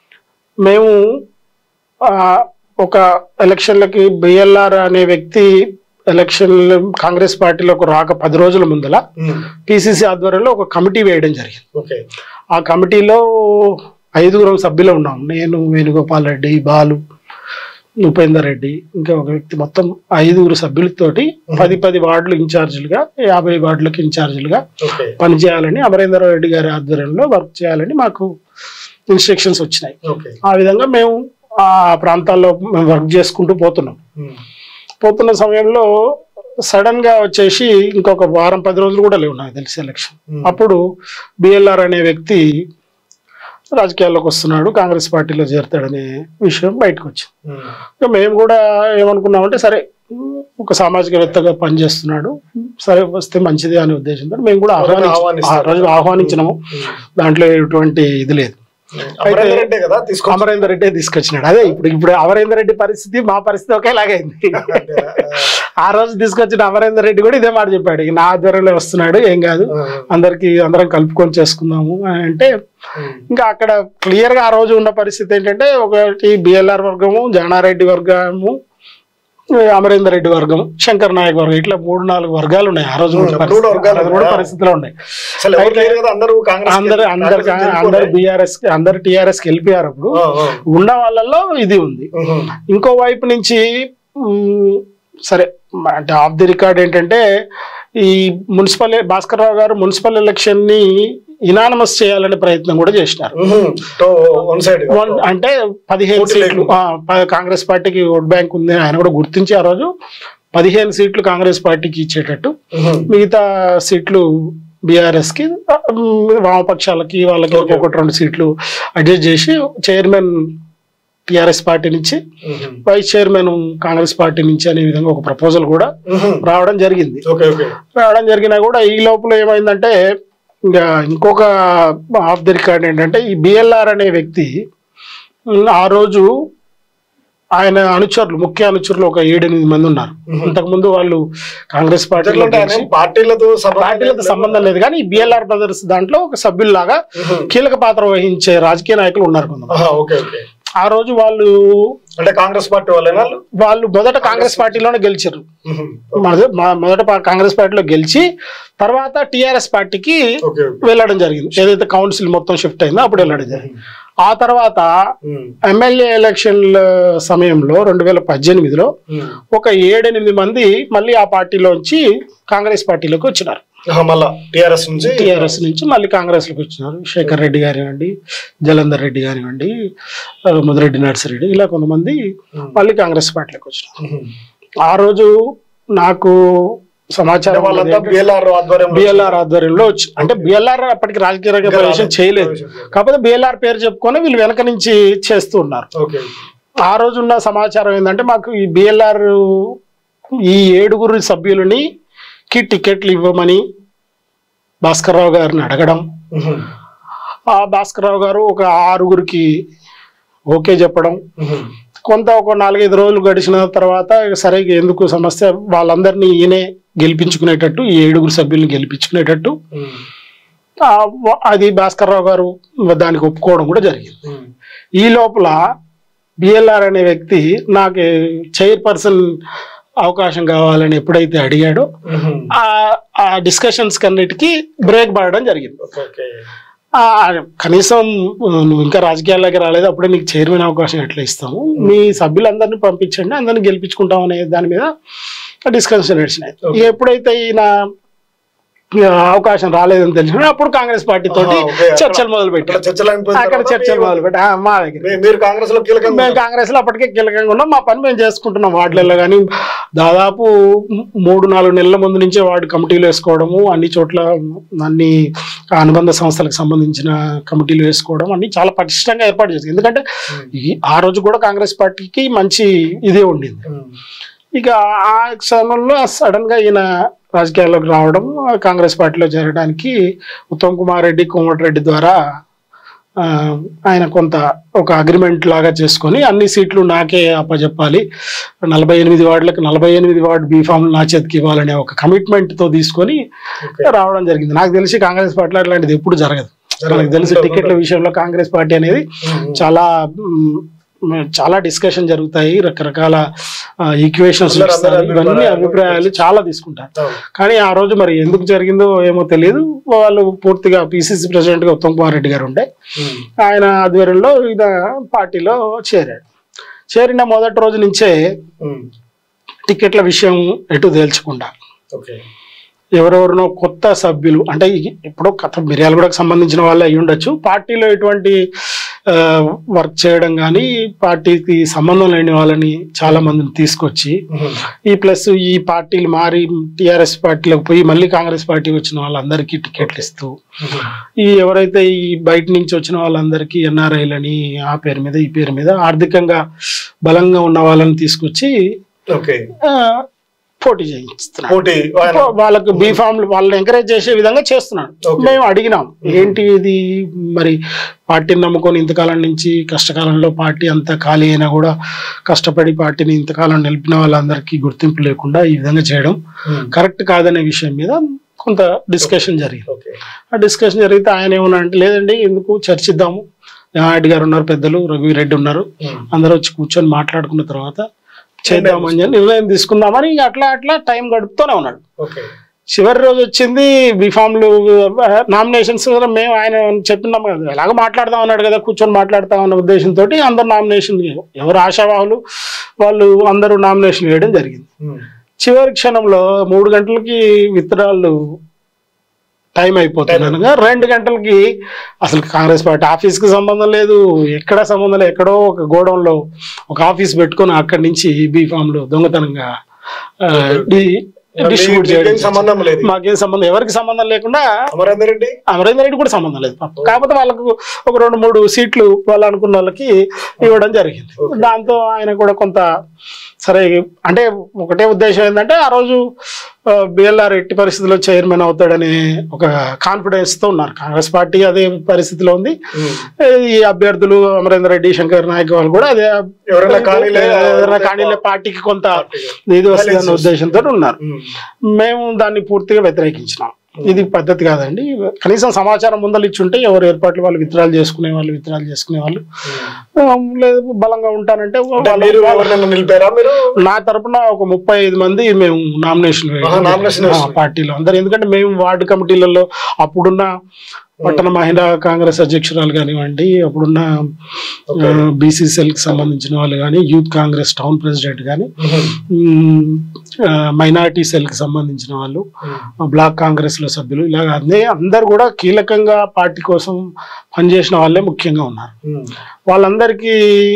Speaker 2: మేము ఆ, ఒక ఎలక్షన్లకి బిఎల్ఆర్ అనే వ్యక్తి ఎలక్షన్ కాంగ్రెస్ పార్టీలోకి రాక పది రోజుల ముందల
Speaker 1: ఉమ్,
Speaker 2: పిసిసి ఆధ్వర్యంలో ఒక కమిటీ వేయడం జరిగింది
Speaker 1: ఓకే
Speaker 2: ఆ కమిటీలో ఐదుగురం సభ్యులు ఉన్నాం నేను వేణుగోపాల్ రెడ్డి బాలు ఉపేందర్ రెడ్డి ఇంకా ఒక వ్యక్తి మొత్తం ఐదుగురు సభ్యులతోటి పది పది వార్డులు ఇన్ఛార్జీలుగా యాభై వార్డులకు ఇన్ఛార్జీలుగా
Speaker 1: ఓకే
Speaker 2: పనిచేయాలని అమరేందర్ రెడ్డి గారి ఆధ్వర్యంలో వర్క్ చేయాలని మాకు ఇన్స్ట్రక్షన్స్ వచ్చినాయి
Speaker 1: ఓకే
Speaker 2: ఆ విధంగా మేము ఆ ప్రాంతాల్లో మేము వర్క్ చేసుకుంటూ పోతున్నాం
Speaker 1: ఉమ్.
Speaker 2: పోతున్న సమయంలో సడన్ గా వచ్చేసి ఇంకొక వారం పది రోజులు కూడా లేవు నాకు తెలిసి ఎలక్షన్
Speaker 1: ఉమ్.
Speaker 2: అప్పుడు బిఎల్ఆర్ అనే వ్యక్తి రాజకీయాల్లోకి వస్తున్నాడు కాంగ్రెస్ పార్టీలో చేరుతాడనే విషయం బయటకు వచ్చింది
Speaker 1: ఉమ్.
Speaker 2: ఇక మేము కూడా ఏమనుకున్నామంటే సరే ఒక సామాజికవేత్తగా పనిచేస్తున్నాడు సరే వస్తే మంచిది అనే ఉద్దేశంతో మేము కూడా ఆహ్వానించాము ఆ
Speaker 1: ఆహ్వానిస్తారు.
Speaker 2: రోజు ఆహ్వానించినాము దాంట్లో ఎటువంటి ఇది లేదు
Speaker 1: అమరేందర్ రెడ్డే కదా తీసుకో
Speaker 2: అమరేందర్ రెడ్డి తీసుకొచ్చినాడు అదే ఇప్పుడు ఇప్పుడు అమరేందర్ రెడ్డి పరిస్థితి మా పరిస్థితి ఒకేలాగైంది ఆ రోజు తీసుకొచ్చిన అమరేందర్ రెడ్డి కూడా ఇదే మాట చెప్పాడు ఇక నా ఆధ్వర్యంలో వస్తున్నాడు ఏం కాదు అందరికి అందరం కలుపుకొని చేసుకుందాము అని అంటే ఇంకా అక్కడ క్లియర్ గా ఆ రోజు ఉన్న పరిస్థితి ఏంటంటే ఒకటి బిఎల్ఆర్ వర్గము జానారెడ్డి వర్గము అమరేందర్ రెడ్డి వర్గం శంకర్ నాయక్ వర్గం ఇట్లా మూడు నాలుగు వర్గాలు ఉన్నాయి ఆ రోజు ఉన్న
Speaker 1: మూడు
Speaker 2: పరిస్థితి.
Speaker 1: వర్గాలు
Speaker 2: ఆ రోజు కూడా
Speaker 1: ఉన్నాయా?
Speaker 2: పరిస్థితులు ఉన్నాయి
Speaker 1: అసలు ఎవరు లేరు కదా అందరూ కాంగ్రెస్
Speaker 2: అందరు అందరు అందరు బీఆర్ఎస్ అందరు టిఆర్ఎస్ కి వెళ్ళిపోయారు అప్పుడు ఉన్న వాళ్ళల్లో ఇది ఉంది ఇంకో వైపు నుంచి మ్, సరే అంటే ఆఫ్ ది రికార్డ్ ఏంటంటే ఈ మున్సిపల్ భాస్కర్ రావు గారు మున్సిపల్ ఎలక్షన్ ని ఇనానమస్ చేయాలనే ప్రయత్నం కూడా చేసినారు
Speaker 1: వన్ సైడ్
Speaker 2: వన్- అంటే పదిహేను
Speaker 1: ఓట్లు
Speaker 2: సీట్లు ఆ, ప- కాంగ్రెస్ పార్టీకి ఓట్ బ్యాంక్ ఉంది ఆయన కూడా గుర్తించి ఆ రోజు పదిహేను సీట్లు కాంగ్రెస్ పార్టీకి ఇచ్చేటట్టు మిగతా సీట్లు బీఆర్ఎస్ కి ఆ, మ్, వామపక్షాలకి వాళ్ళకి
Speaker 1: Okay.
Speaker 2: ఒకటి రెండు సీట్లు అడ్జస్ట్ చేసి చైర్మన్ టిఆర్ఎస్ పార్టీ నుంచి వైస్ చైర్మన్ కాంగ్రెస్ పార్టీ నుంచి అనే విధంగా ఒక ప్రపోజల్ కూడా రావడం జరిగింది
Speaker 1: ఓకే ఓకే
Speaker 2: రావడం జరిగినా కూడా ఈ లోపల ఏమైందంటే ఇంకా ఇంకొక ఆఫ్ ది రికార్డ్ ఏంటంటే ఈ బిఎల్ఆర్ అనే వ్యక్తి ఉమ్, ఆ రోజు ఆయన అనుచరులు ముఖ్య అనుచరులు ఒక ఏడెనిమిది మంది ఉన్నారు అంతకుముందు వాళ్ళు కాంగ్రెస్ పార్టీలో గెలిచి-
Speaker 1: పార్టీలతో సంబంధం
Speaker 2: పార్టీలతో సంబంధం లేదు కానీ బిఎల్ఆర్ బ్రదర్స్ దాంట్లో ఒక సభ్యుల్లాగా కీలక పాత్ర వహించే రాజకీయ నాయకులు ఉన్నారు కొంతమంది
Speaker 1: ఆహా, ఓకే ఓకే
Speaker 2: ఆ రోజు వాళ్ళు
Speaker 1: అంటే కాంగ్రెస్ పార్టీ వాళ్ళేనా వాళ్ళు?
Speaker 2: వాళ్ళు మొదట కాంగ్రెస్ పార్టీలోనే గెలిచారు
Speaker 1: మ్మ్.
Speaker 2: మొద- మొ- మొదట పా- కాంగ్రెస్ పార్టీలో గెలిచి తర్వాత టిఆర్ఎస్ పార్టీకి
Speaker 1: ఓకే ఓకే
Speaker 2: వెళ్ళడం జరిగింది ఏదైతే కౌన్సిల్ మొత్తం షిఫ్ట్ అయిందో అప్పుడు వెళ్ళడం జరిగింది ఆ తర్వాత
Speaker 1: మ్మ్.
Speaker 2: ఎమ్మెల్యే ఎలక్షన్ల సమయంలో రెండు వేల పద్దెనిమిదిలో
Speaker 1: మ్మ్.
Speaker 2: ఒక ఏడెనిమిది మంది మళ్ళీ ఆ పార్టీలోంచి కాంగ్రెస్ పార్టీలోకి వచ్చినారు
Speaker 1: ఆహా, మళ్ళా టిఆర్ఎస్ నుంచి
Speaker 2: టిఆర్ఎస్ నుంచి మళ్ళీ కాంగ్రెస్లోకి వచ్చినారు శేఖర్ రెడ్డి కానివ్వండి జలంధర్ రెడ్డి కానివ్వండి ఆ, ముదిరెడ్డి నర్సిరెడ్డి ఇలా కొంతమంది
Speaker 1: మ్మ్.
Speaker 2: మళ్ళీ కాంగ్రెస్ పార్టీలోకి వచ్చినారు
Speaker 1: మ్మ్.
Speaker 2: ఆ రోజు నాకు సమాచారం
Speaker 1: వాళ్ళంతా బిఎల్ఆర్ ఆధ్వర్యంలో
Speaker 2: బిఎల్ఆర్ ఆధ్వర్యంలో వచ్చి అంటే బిఎల్ఆర్ అప్పటికి రాజకీయ రంగ ప్రవేశం చేయలేదు కాకపోతే బిఎల్ఆర్ పేరు చెప్పుకొని వీళ్ళు వెనక నుంచి చేస్తూ ఉన్నారు
Speaker 1: ఓకే
Speaker 2: ఆ రోజు ఉన్న సమాచారం ఏంటంటే మాకు ఈ బిఎల్ఆర్ ఈ ఏడుగురు సభ్యులని కి టికెట్లు ఇవ్వమని భాస్కర్ రావు గారిని అడగడం
Speaker 1: మ్మ్.
Speaker 2: ఆ భాస్కర్ రావు గారు ఒక ఆరుగురికి ఓకే చెప్పడం
Speaker 1: మ్మ్.
Speaker 2: కొంత ఒక నాలుగైదు రోజులు గడిచిన తర్వాత సరే ఇక ఎందుకు సమస్య వాళ్ళందరినీ ఈయనే గెలిపించుకునేటట్టు ఈ ఏడుగురు సభ్యుల్ని గెలిపించుకునేటట్టు
Speaker 1: మ్మ్.
Speaker 2: ఆ, వ- అది భాస్కర్ రావు గారు దానికి ఒప్పుకోవడం కూడా జరిగింది
Speaker 1: మ్మ్.
Speaker 2: ఈ లోపల బిఎల్ఆర్ అనే వ్యక్తి నాకు చైర్పర్సన్ అవకాశం కావాలని ఎప్పుడైతే అడిగాడో
Speaker 1: మ్మ్.
Speaker 2: ఆ ఆ డిస్కషన్స్ కన్నిటికీ బ్రేక్ పడడం జరిగింది
Speaker 1: ఓకే ఓకే
Speaker 2: ఆ, కనీసం నువ్వు ఇంకా రాజకీయాల్లోకి రాలేదు అప్పుడే నీకు చైర్మన్ అవకాశం ఎట్లా ఇస్తాము మీ సభ్యులందరినీ పంపించండి అందరిని గెలిపించుకుంటాం అనే దాని మీద డిస్కషన్ నడిచినాయి
Speaker 1: Okay.
Speaker 2: ఎప్పుడైతే ఈయన ఆ, అవకాశం రాలేదని తెలిసిన అప్పుడు కాంగ్రెస్ పార్టీ తోటి
Speaker 1: ఆహా, okay. అక్కడ-
Speaker 2: చర్చలు మొదలు
Speaker 1: ఇక్కడ
Speaker 2: పెట్టారు
Speaker 1: చర్చలు అయిపోయిన
Speaker 2: అక్కడ
Speaker 1: తర్వాత
Speaker 2: చర్చలు
Speaker 1: మీరు-
Speaker 2: మొదలు పెట్టి మా దగ్గర
Speaker 1: మీ- మీరు కాంగ్రెస్ లో కీలకంగా
Speaker 2: మేము
Speaker 1: ఉన్నారు.
Speaker 2: కాంగ్రెస్ లో అప్పటికే కీలకంగా ఉన్నాం మా పని మేము చేసుకుంటున్నాం వార్డులలో కానీ దాదాపు మూడు నాలుగు నెలల ముందు నుంచే వార్డు కమిటీలు వేసుకోవడము అన్ని చోట్ల అన్ని అనుబంధ సంస్థలకు సంబంధించిన కమిటీలు వేసుకోవడం అన్ని చాలా పటిష్టంగా ఏర్పాటు చేసింది ఎందుకంటే ఈ ఆ రోజు కూడా కాంగ్రెస్ పార్టీకి మంచి ఇదే ఉండింది
Speaker 1: మ్మ్.
Speaker 2: ఇక ఆ సమయంలో సడన్ గా ఈయన రాజకీయాల్లోకి రావడం కాంగ్రెస్ పార్టీలో చేరడానికి ఉత్తమ్ కుమార్ రెడ్డి కోమటిరెడ్డి ద్వారా ఆ, ఆయన కొంత ఒక అగ్రిమెంట్ లాగా చేసుకొని అన్ని సీట్లు నాకే అప్పచెప్పాలి నలభై ఎనిమిది వార్డులకు నలభై ఎనిమిది వార్డు బీఫామ్లు నా చేతికి ఇవ్వాలనే ఒక కమిట్మెంట్ తో తీసుకొని
Speaker 1: ఓకే.
Speaker 2: రావడం జరిగింది నాకు తెలిసి కాంగ్రెస్ పార్టీలో అట్లాంటిది ఎప్పుడు జరగదు మనకు తెలిసి
Speaker 1: ఉండదు,
Speaker 2: టికెట్ల విషయంలో కాంగ్రెస్ పార్టీ అనేది
Speaker 1: మ్మ్.
Speaker 2: చాలా మ్, చాలా డిస్కషన్ జరుగుతాయి రకరకాల ఈక్వేషన్స్
Speaker 1: అందరూ అందరూ
Speaker 2: ఇవన్నీ
Speaker 1: అభిప్రాయాలు
Speaker 2: అభిప్రాయాలు చాలా తీసుకుంటారు
Speaker 1: అవును.
Speaker 2: కానీ ఆ రోజు మరి ఎందుకు జరిగిందో ఏమో తెలియదు వాళ్ళు పూర్తిగా పిసిసి ప్రెసిడెంట్ గా ఉత్తమ్ కుమార్ రెడ్డి గారు ఉండే
Speaker 1: మ్మ్.
Speaker 2: ఆయన ఆధ్వర్యంలో ఈయన పార్టీలో చేరాడు చేరిన మొదటి రోజు నుంచే
Speaker 1: ఉమ్.
Speaker 2: టికెట్ల విషయం ఎటు తేల్చకుండా
Speaker 1: ఓకే
Speaker 2: ఎవరెవరినో కొత్త సభ్యులు అంటే ఈ- ఇప్పుడు కథ మిర్యాల కూడా సంబంధించిన వాళ్ళే అయి ఉండొచ్చు పార్టీలో ఎటువంటి ఆ, వర్క్ చేయడం కానీ పార్టీకి సంబంధం లేని వాళ్ళని చాలా మందిని తీసుకొచ్చి
Speaker 1: ఉమ్.
Speaker 2: ఈ ప్లస్ ఈ పార్టీలు మారి టిఆర్ఎస్ పార్టీలోకి పోయి మళ్ళీ కాంగ్రెస్ పార్టీ వచ్చిన వాళ్ళందరికీ టికెట్లు ఇస్తూ
Speaker 1: ఉమ్.
Speaker 2: ఈ ఎవరైతే ఈ బయట నుంచి వచ్చిన వాళ్ళందరికీ ఎన్ఆర్ఐలని ఆ పేరు మీద ఈ పేరు మీద ఆర్థికంగా బలంగా ఉన్న వాళ్ళని తీసుకొచ్చి
Speaker 1: ఓకే
Speaker 2: ఆ, పోటీ చేయిస్తున్నారు
Speaker 1: పోటీ ఆయన
Speaker 2: వాళ్ళకు బీ ఫామ్లు వాళ్ళని ఎంకరేజ్ చేసే విధంగా చేస్తున్నాడు
Speaker 1: Okay.
Speaker 2: మేము అడిగినాం ఏంటి ఇది మరి పార్టీని నమ్ముకొని ఇంతకాలం నుంచి కష్టకాలంలో పార్టీ అంతా ఖాళీ అయినా కూడా కష్టపడి పార్టీని ఇంతకాలం నిలిపిన వాళ్ళందరికీ గుర్తింపు లేకుండా ఈ విధంగా చేయడం
Speaker 1: ఉమ్.
Speaker 2: కరెక్ట్ కాదనే విషయం మీద కొంత డిస్కషన్ జరిగింది
Speaker 1: ఓకే
Speaker 2: ఆ డిస్కషన్ జరిగితే ఆయన ఏమన్నా అంటే లేదండి ఎందుకు చర్చిద్దాము నాయుడు గారు ఉన్నారు పెద్దలు రఘువీరెడ్డి ఉన్నారు
Speaker 1: ఉమ్.
Speaker 2: అందరూ వచ్చి కూర్చొని మాట్లాడుకున్న తర్వాత చేద్దామని చెప్పి నిర్ణయం తీసుకుందామని ఇక అట్లా అట్లా టైం గడుపుతూనే ఉన్నాడు
Speaker 1: ఓకే
Speaker 2: చివరి రోజు వచ్చింది బీఫామ్లు నామినేషన్స్ మేము ఆయన చెప్పినాం కదా ఎలాగో మాట్లాడదాం అన్నాడు కదా కూర్చొని మాట్లాడతాం అన్న ఉద్దేశంతో అందరు నామినేషన్ ఎవరు ఆశావాహులు వాళ్ళు అందరూ నామినేషన్ వేయడం జరిగింది
Speaker 1: ఉమ్.
Speaker 2: చివరి క్షణంలో మూడు గంటలకి విత్తనాలు టైం అయిపోతుంది అనగా రెండు గంటలకి అసలు కాంగ్రెస్ పార్టీ ఆఫీస్కి సంబంధం లేదు ఎక్కడ సంబంధం లేదు ఎక్కడో ఒక గోడౌన్లో ఒక ఆఫీస్ పెట్టుకొని అక్కడి నుంచి బీ ఫామ్లు దొంగతనంగా ఆ, డి- డిస్ట్రిబ్యూట్
Speaker 1: మీకేం
Speaker 2: చేయడం
Speaker 1: సంబంధం లేదు
Speaker 2: మాకేం సంబంధం ఎవరికి సంబంధం లేకుండా
Speaker 1: అమరేందర్ రెడ్డి
Speaker 2: అమరేందర్ రెడ్డి కూడా సంబంధం లేదు పాపం. కాకపోతే వాళ్ళకు ఒక రెండు మూడు సీట్లు వాళ్ళు అనుకున్న వాళ్ళకి ఇవ్వడం జరిగింది దాంతో ఆయన కూడా కొంత సరే అంటే ఒకటే ఉద్దేశం ఏంటంటే ఆ రోజు బిఎల్ఆర్ ఎట్టి పరిస్థితుల్లో చైర్మన్ అవుతాడనే ఒక కాన్ఫిడెన్స్ తో ఉన్నారు కాంగ్రెస్ పార్టీ అదే పరిస్థితిలో ఉంది
Speaker 1: ఉమ్.
Speaker 2: ఈ అభ్యర్థులు అమరేందర్ రెడ్డి శంకర్ నాయక్ వాళ్ళు కూడా అదే
Speaker 1: ఎవరైనా ఖాళీలే-
Speaker 2: ఎవరైనా ఖాళీలే పార్టీకి కొంత ఇది వస్తుందన్న ఉద్దేశంతో ఉన్నారు
Speaker 1: ఉమ్.
Speaker 2: మేము దాన్ని పూర్తిగా వ్యతిరేకించినాం ఇది పద్ధతి కాదండి కనీసం సమాచారం ముందలు ఇచ్చుంటే ఎవరు ఏర్పాట్లు వాళ్ళు విత్డ్రాలు చేసుకునే వాళ్ళు విత్డ్రాలు చేసుకునే వాళ్ళు
Speaker 1: ఉమ్.
Speaker 2: ఆ, లేదు బలంగా ఉంటానంటే
Speaker 1: అంటే
Speaker 2: వాళ్ళు-
Speaker 1: మీరు ఎవరినైనా నిలిపారా మీరు
Speaker 2: నా తరపున ఒక ముప్పై ఐదు మంది మేము నామినేషన్
Speaker 1: ఆహా, nomination వేస్తున్నారు.
Speaker 2: పార్టీలో అందరు ఎందుకంటే మేము వార్డు కమిటీలలో అప్పుడున్న పట్టణ మహిళా కాంగ్రెస్ అధ్యక్షురాలు కానివ్వండి అప్పుడున్న బీసీసీఎల్ కి సంబంధించిన వాళ్ళు కానీ యూత్ కాంగ్రెస్ టౌన్ ప్రెసిడెంట్ కానీ
Speaker 1: ఉమ్.
Speaker 2: మైనారిటీ సెల్ కి సంబంధించిన వాళ్ళు
Speaker 1: ఉమ్.
Speaker 2: బ్లాక్ కాంగ్రెస్ లో సభ్యులు ఇలాగ అన్నీ అందరు కూడా కీలకంగా పార్టీ కోసం పనిచేసిన వాళ్ళే ముఖ్యంగా ఉన్నారు
Speaker 1: ఉమ్.
Speaker 2: వాళ్ళందరికీ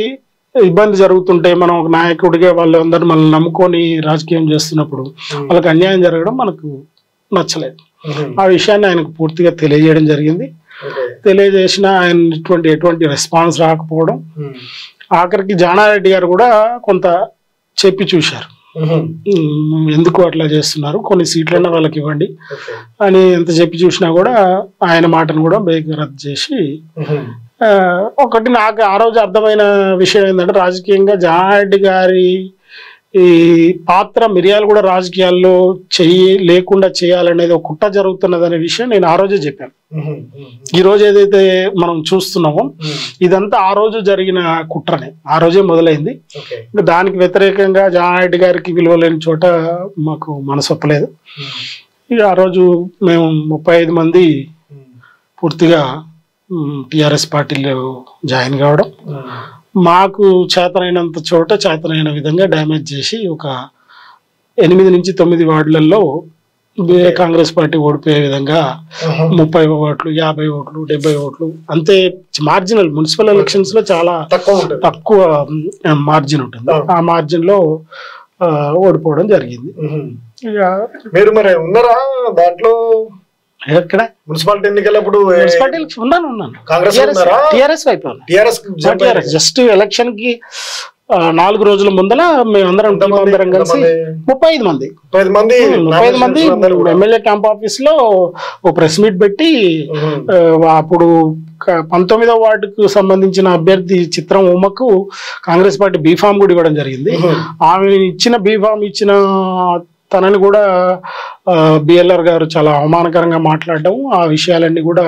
Speaker 2: ఇబ్బంది జరుగుతుంటే మనం ఒక నాయకుడిగా వాళ్ళందరూ మనల్ని నమ్ముకొని రాజకీయం చేస్తున్నప్పుడు
Speaker 1: ఉమ్.
Speaker 2: వాళ్ళకి అన్యాయం జరగడం మనకు నచ్చలేదు
Speaker 1: ఉమ్.
Speaker 2: ఆ విషయాన్ని ఆయనకు పూర్తిగా తెలియజేయడం జరిగింది
Speaker 1: ఓకే.
Speaker 2: తెలియజేసిన ఆయన ఇటువంటి ఎటువంటి రెస్పాన్స్ రాకపోవడం
Speaker 1: ఉమ్.
Speaker 2: ఆఖరికి జానారెడ్డి గారు కూడా కొంత చెప్పి చూశారు
Speaker 1: ఉమ్.
Speaker 2: ఉమ్, ఎందుకు అట్లా చేస్తున్నారు కొన్ని సీట్లన్నా వాళ్ళకి ఇవ్వండి
Speaker 1: ఓకే.
Speaker 2: అని ఎంత చెప్పి చూసినా కూడా ఆయన మాటను కూడా బేగ రద్దు చేసి
Speaker 1: ఉమ్.
Speaker 2: ఆ, ఒకటి నాకు ఆ రోజు అర్థమైన విషయం ఏంటంటే రాజకీయంగా జానారెడ్డి గారి ఈ పాత్ర మిరియాలు కూడా రాజకీయాల్లో చెయ్యి లేకుండా చేయాలనేది ఒక కుట్ర జరుగుతున్నది అనే విషయం నేను ఆ రోజే చెప్పాను
Speaker 1: ఉమ్. ఉమ్.
Speaker 2: ఈ రోజు ఏదైతే మనం చూస్తున్నామో
Speaker 1: ఉమ్.
Speaker 2: ఇదంతా ఆ రోజు జరిగిన కుట్రనే ఆ రోజే మొదలైంది
Speaker 1: ఓకే.
Speaker 2: ఇంకా దానికి వ్యతిరేకంగా జానారెడ్డి గారికి విలువ లేని చోట మాకు మనసొప్పలేదు
Speaker 1: ఉమ్.
Speaker 2: ఇక ఆ రోజు మేము ముప్పై ఐదు మంది
Speaker 1: ఉమ్.
Speaker 2: పూర్తిగా టిఆర్ఎస్ పార్టీలో జాయిన్ కావడం
Speaker 1: ఉమ్.
Speaker 2: మాకు చేతనైనంత చోట చేతనైన విధంగా డ్యామేజ్ చేసి ఒక ఎనిమిది నుంచి తొమ్మిది వార్డులలో బే- కాంగ్రెస్ పార్టీ ఓడిపోయే విధంగా
Speaker 1: ఉమ్.
Speaker 2: ముప్పై ఓట్లు యాభై ఓట్లు డెబ్బై ఓట్లు అంతే మార్జినల్ మున్సిపల్ ఎలక్షన్స్ లో చాలా
Speaker 1: తక్కువ ఉంటుంది
Speaker 2: తక్కువ మార్జిన్ ఉంటుంది
Speaker 1: అవును.
Speaker 2: ఆ మార్జిన్ లో ఆ, ఓడిపోవడం జరిగింది
Speaker 1: ఉమ్.
Speaker 2: ఇక
Speaker 1: మీరు మరి ఉన్నారా దాంట్లో
Speaker 2: ఎక్కడ
Speaker 1: మున్సిపాలిటీ ఎన్నికలప్పుడు
Speaker 2: మున్సిపాలిటీ ఉన్నాను ఉన్నాను
Speaker 1: కాంగ్రెస్ ఉన్నారా?
Speaker 2: టిఆర్ఎస్ వైపు ఉన్నాను.
Speaker 1: టిఆర్ఎస్
Speaker 2: టిఆర్ఎస్ జస్ట్ ఎలక్షన్ కి ఆ, నాలుగు రోజుల ముందల మేమందరం టీం
Speaker 1: ఎంతమంది?
Speaker 2: అందరం కలిసి
Speaker 1: ఎంతమంది?
Speaker 2: ముప్పై ఐదు మంది
Speaker 1: ముప్పై ఐదు మంది
Speaker 2: ముప్పై ఐదు మంది
Speaker 1: నామినేషన్స్ అందరూ కూడా.
Speaker 2: ఎమ్మెల్యే క్యాంప్ ఆఫీస్ లో ఓ ప్రెస్ మీట్ పెట్టి
Speaker 1: ఉమ్.
Speaker 2: ఆ, అప్పుడు క- పంతొమ్మిదవ వార్డుకు సంబంధించిన అభ్యర్థి చిత్రం ఉమ్మకు కాంగ్రెస్ పార్టీ బీఫామ్ కూడా ఇవ్వడం జరిగింది
Speaker 1: ఉమ్.
Speaker 2: ఆమె ఇచ్చిన బీఫామ్ ఇచ్చిన తనని కూడా బిఎల్ఆర్ గారు చాలా అవమానకరంగా మాట్లాడడం ఆ విషయాలన్నీ కూడా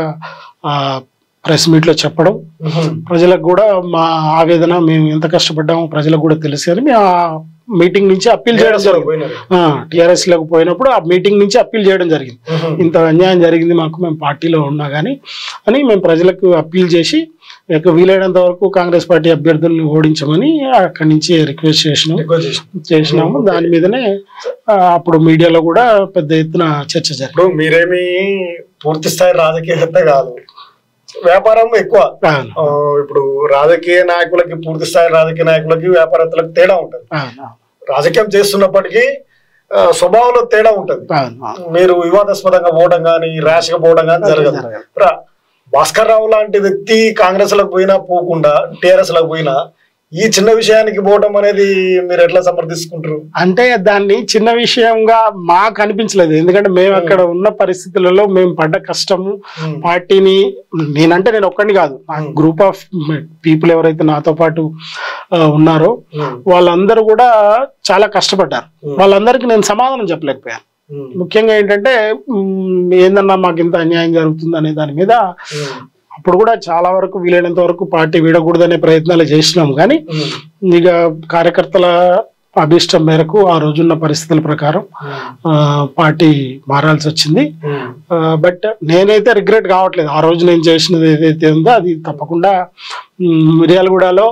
Speaker 2: ప్రెస్ మీట్ లో చెప్పడం
Speaker 1: ఉమ్.
Speaker 2: ప్రజలకు కూడా మా ఆవేదన మేము ఎంత కష్టపడ్డామో ప్రజలకు కూడా తెలుసు అని మేము ఆ మీటింగ్ నుంచి అప్పీల్ చేయడం
Speaker 1: టిఆర్ఎస్ లో
Speaker 2: జరిగింది
Speaker 1: పోయినారు.
Speaker 2: టిఆర్ఎస్ లోకి పోయినప్పుడు ఆ మీటింగ్ నుంచి అప్పీల్ చేయడం జరిగింది
Speaker 1: ఉమ్.
Speaker 2: ఇంత అన్యాయం జరిగింది మాకు మేము పార్టీలో ఉన్నా కానీ అని మేము ప్రజలకు అప్పీల్ చేసి ఇక వీలైనంత వరకు కాంగ్రెస్ పార్టీ అభ్యర్థుల్ని ఓడించమని అక్కడి నుంచి రిక్వెస్ట్ చేసినాం
Speaker 1: ఎక్కువ చేసిన
Speaker 2: చేసినాము దాని మీదనే ఆ, అప్పుడు మీడియాలో కూడా పెద్ద ఎత్తున చర్చ జరిగింది
Speaker 1: ఇప్పుడు మీరేమి పూర్తి స్థాయి రాజకీయవేత్త కాదు వ్యాపారం ఎక్కువ
Speaker 2: అవును
Speaker 1: ఆ, ఇప్పుడు రాజకీయ నాయకులకి పూర్తి స్థాయి రాజకీయ నాయకులకి వ్యాపారస్తులకు తేడా ఉంటది
Speaker 2: అవును
Speaker 1: రాజకీయం చేస్తున్నప్పటికీ ఆ, స్వభావంలో తేడా ఉంటది
Speaker 2: అవును అవును.
Speaker 1: మీరు వివాదాస్పదంగా పోవడం కానీ ర్యాష్ గా పోవడం కానీ జరగదు
Speaker 2: జరగదు.
Speaker 1: రా- భాస్కర్ రావు లాంటి వ్యక్తి కాంగ్రెస్ లకు పోయినా పోకుండా టిఆర్ఎస్ లకు పోయినా ఈ చిన్న విషయానికి పోవడం అనేది మీరు ఎట్లా సమర్థిస్తుంటారు
Speaker 2: అంటే దాన్ని చిన్న విషయంగా మాకు అనిపించలేదు ఎందుకంటే మేము అక్కడ ఉన్న పరిస్థితులలో మేము పడ్డ కష్టము
Speaker 1: ఉమ్.
Speaker 2: పార్టీని నేనంటే నేను ఒక్కడిని కాదు నా గ్రూప్ ఆఫ్ పీపుల్ ఎవరైతే నాతో పాటు ఆ, ఉన్నారో
Speaker 1: ఉమ్.
Speaker 2: వాళ్ళందరూ కూడా చాలా కష్టపడ్డారు
Speaker 1: Hmm.
Speaker 2: వాళ్ళందరికీ నేను సమాధానం చెప్పలేకపోయాను
Speaker 1: ఉమ్.
Speaker 2: ముఖ్యంగా ఏంటంటే మ్, ఏందన్నా మాకు ఇంత అన్యాయం జరుగుతుంది అనే దాని మీద
Speaker 1: ఉమ్.
Speaker 2: అప్పుడు కూడా చాలా వరకు వీలైనంత వరకు పార్టీ వీడకూడదనే ప్రయత్నాలు చేసినాం కానీ
Speaker 1: ఉమ్.
Speaker 2: ఇక కార్యకర్తల అభిష్టం మేరకు ఆ రోజున్న పరిస్థితుల ప్రకారం ఆ, పార్టీ మారాల్సి వచ్చింది
Speaker 1: ఉమ్.
Speaker 2: బట్ నేనైతే రిగ్రెట్ కావట్లేదు ఆ రోజు నేను చేసినది ఏదైతే ఉందో అది తప్పకుండా మ్, మిర్యాలగూడలో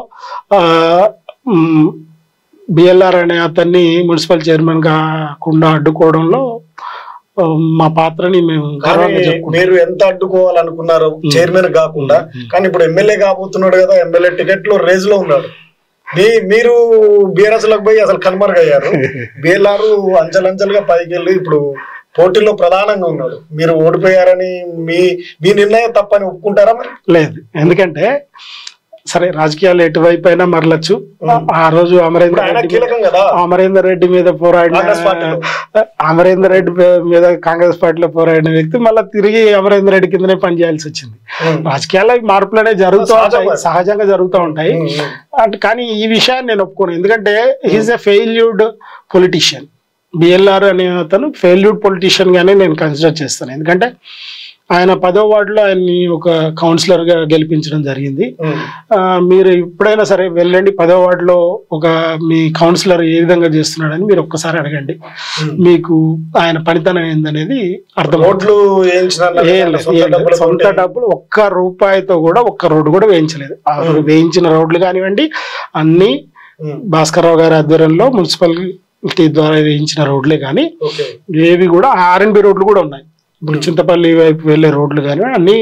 Speaker 2: బిఎల్ఆర్ అనే అతన్ని మున్సిపల్ చైర్మన్ కాకుండా అడ్డుకోవడంలో ఆ, మా పాత్రని మేము
Speaker 1: కానీ
Speaker 2: గర్వంగా చెప్పుకుంటాం
Speaker 1: మీరు ఎంత అడ్డుకోవాలనుకున్నారు చైర్మన్ కాకుండా కానీ ఇప్పుడు ఎమ్మెల్యే కాబోతున్నాడు కదా ఎమ్మెల్యే టికెట్ లో రేజ్ లో ఉన్నాడు మీ మీరు బీఆర్ఎస్ లకు పోయి అసలు కనుమరుగయ్యారు బీఎల్ఆర్ అంచెలంచెలుగా పైకి వెళ్ళి ఇప్పుడు పోటీలో ప్రధానంగా ఉన్నాడు మీరు ఓడిపోయారని మీ మీ నిర్ణయం తప్పని ఒప్పుకుంటారా మరి
Speaker 2: లేదు ఎందుకంటే సరే రాజకీయాలు ఎటువైపు అయినా మరలచ్చు ఆ రోజు
Speaker 1: ఇప్పుడు
Speaker 2: అమరేందర్
Speaker 1: ఆయన
Speaker 2: రెడ్డి
Speaker 1: కీలకం కదా
Speaker 2: అమరేందర్ రెడ్డి మీద పోరాడిన
Speaker 1: కాంగ్రెస్ పార్టీలో.
Speaker 2: అమరేందర్ రెడ్డి మీద కాంగ్రెస్ పార్టీలో పోరాడిన వ్యక్తి మళ్ళీ తిరిగి అమరేందర్ రెడ్డి కిందనే పనిచేయాల్సి వచ్చింది
Speaker 1: ఉమ్.
Speaker 2: రాజకీయాల్లో ఈ మార్పులు అనేవి జరుగుతూ ఉంటాయి
Speaker 1: సహజంగా.
Speaker 2: సహజంగా జరుగుతూ ఉంటాయి
Speaker 1: ఉమ్, ఉమ్.
Speaker 2: అంటే కానీ ఈ విషయాన్ని నేను ఒప్పుకోను ఎందుకంటే he is a failured politician BLR అనే అతను ఫెయిల్యూర్డ్ పొలిటీషియన్ గానే నేను కన్సిడర్ చేస్తాను ఎందుకంటే ఆయన పదో వార్డులో ఆయన్ని ఒక కౌన్సిలర్ గా గెలిపించడం జరిగింది
Speaker 1: ఉమ్.
Speaker 2: ఆ, మీరు ఎప్పుడైనా సరే వెళ్ళండి పదో వార్డులో ఒక మీ కౌన్సిలర్ ఏ విధంగా చేస్తున్నాడని మీరు ఒక్కసారి అడగండి
Speaker 1: ఉమ్.
Speaker 2: మీకు ఆయన పనితనం ఏందనేది అర్థం
Speaker 1: రోడ్లు వేయించిన
Speaker 2: ఏం లేదు, ఏం లేదు. సొంత డబ్బులు ఒక్క రూపాయితో కూడా ఒక్క రోడ్డు కూడా వేయించలేదు ఆ వేయించిన రోడ్లు కానివ్వండి అన్ని భాస్కర్రావు గారి ఆధ్వర్యంలో మున్సిపాలిటీ ద్వారా వేయించిన రోడ్లే కానీ
Speaker 1: ఓకే
Speaker 2: ఏవి కూడా ఆర్ఎన్బి రోడ్లు కూడా ఉన్నాయి ఇప్పుడు చింతపల్లి వైపు వెళ్ళే రోడ్లు కానీ అన్ని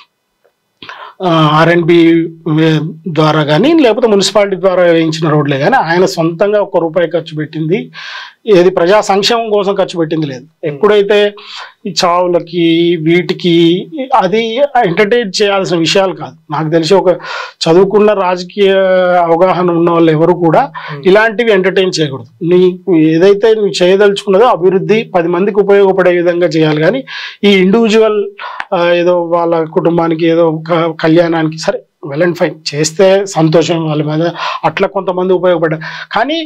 Speaker 2: ఆర్ఎన్బి ద్వారా కానీ లేకపోతే మున్సిపాలిటీ ద్వారా వేయించిన రోడ్లే కానీ ఆయన సొంతంగా ఒక రూపాయి ఖర్చు పెట్టింది ఏది ప్రజా సంక్షేమం కోసం ఖర్చు పెట్టింది లేదు ఎప్పుడైతే ఈ చావులకి వీటికి అది ఎంటర్టైన్ చేయాల్సిన విషయాలు కాదు నాకు తెలిసి ఒక చదువుకున్న రాజకీయ అవగాహన ఉన్న వాళ్ళు ఎవరు కూడా ఇలాంటివి ఎంటర్టైన్ చేయకూడదు నీ ఏదైతే నువ్వు చేయదలుచుకున్నదో అభివృద్ధి పది మందికి ఉపయోగపడే విధంగా చేయాలి కానీ ఈ ఇండివిజువల్ ఏదో వాళ్ళ కుటుంబానికి ఏదో ఒక కళ్యాణానికి సరే వెల్ అండ్ ఫైన్ చేస్తే సంతోషం వాళ్ళ మీద అట్లా కొంతమంది ఉపయోగపడ్డారు కానీ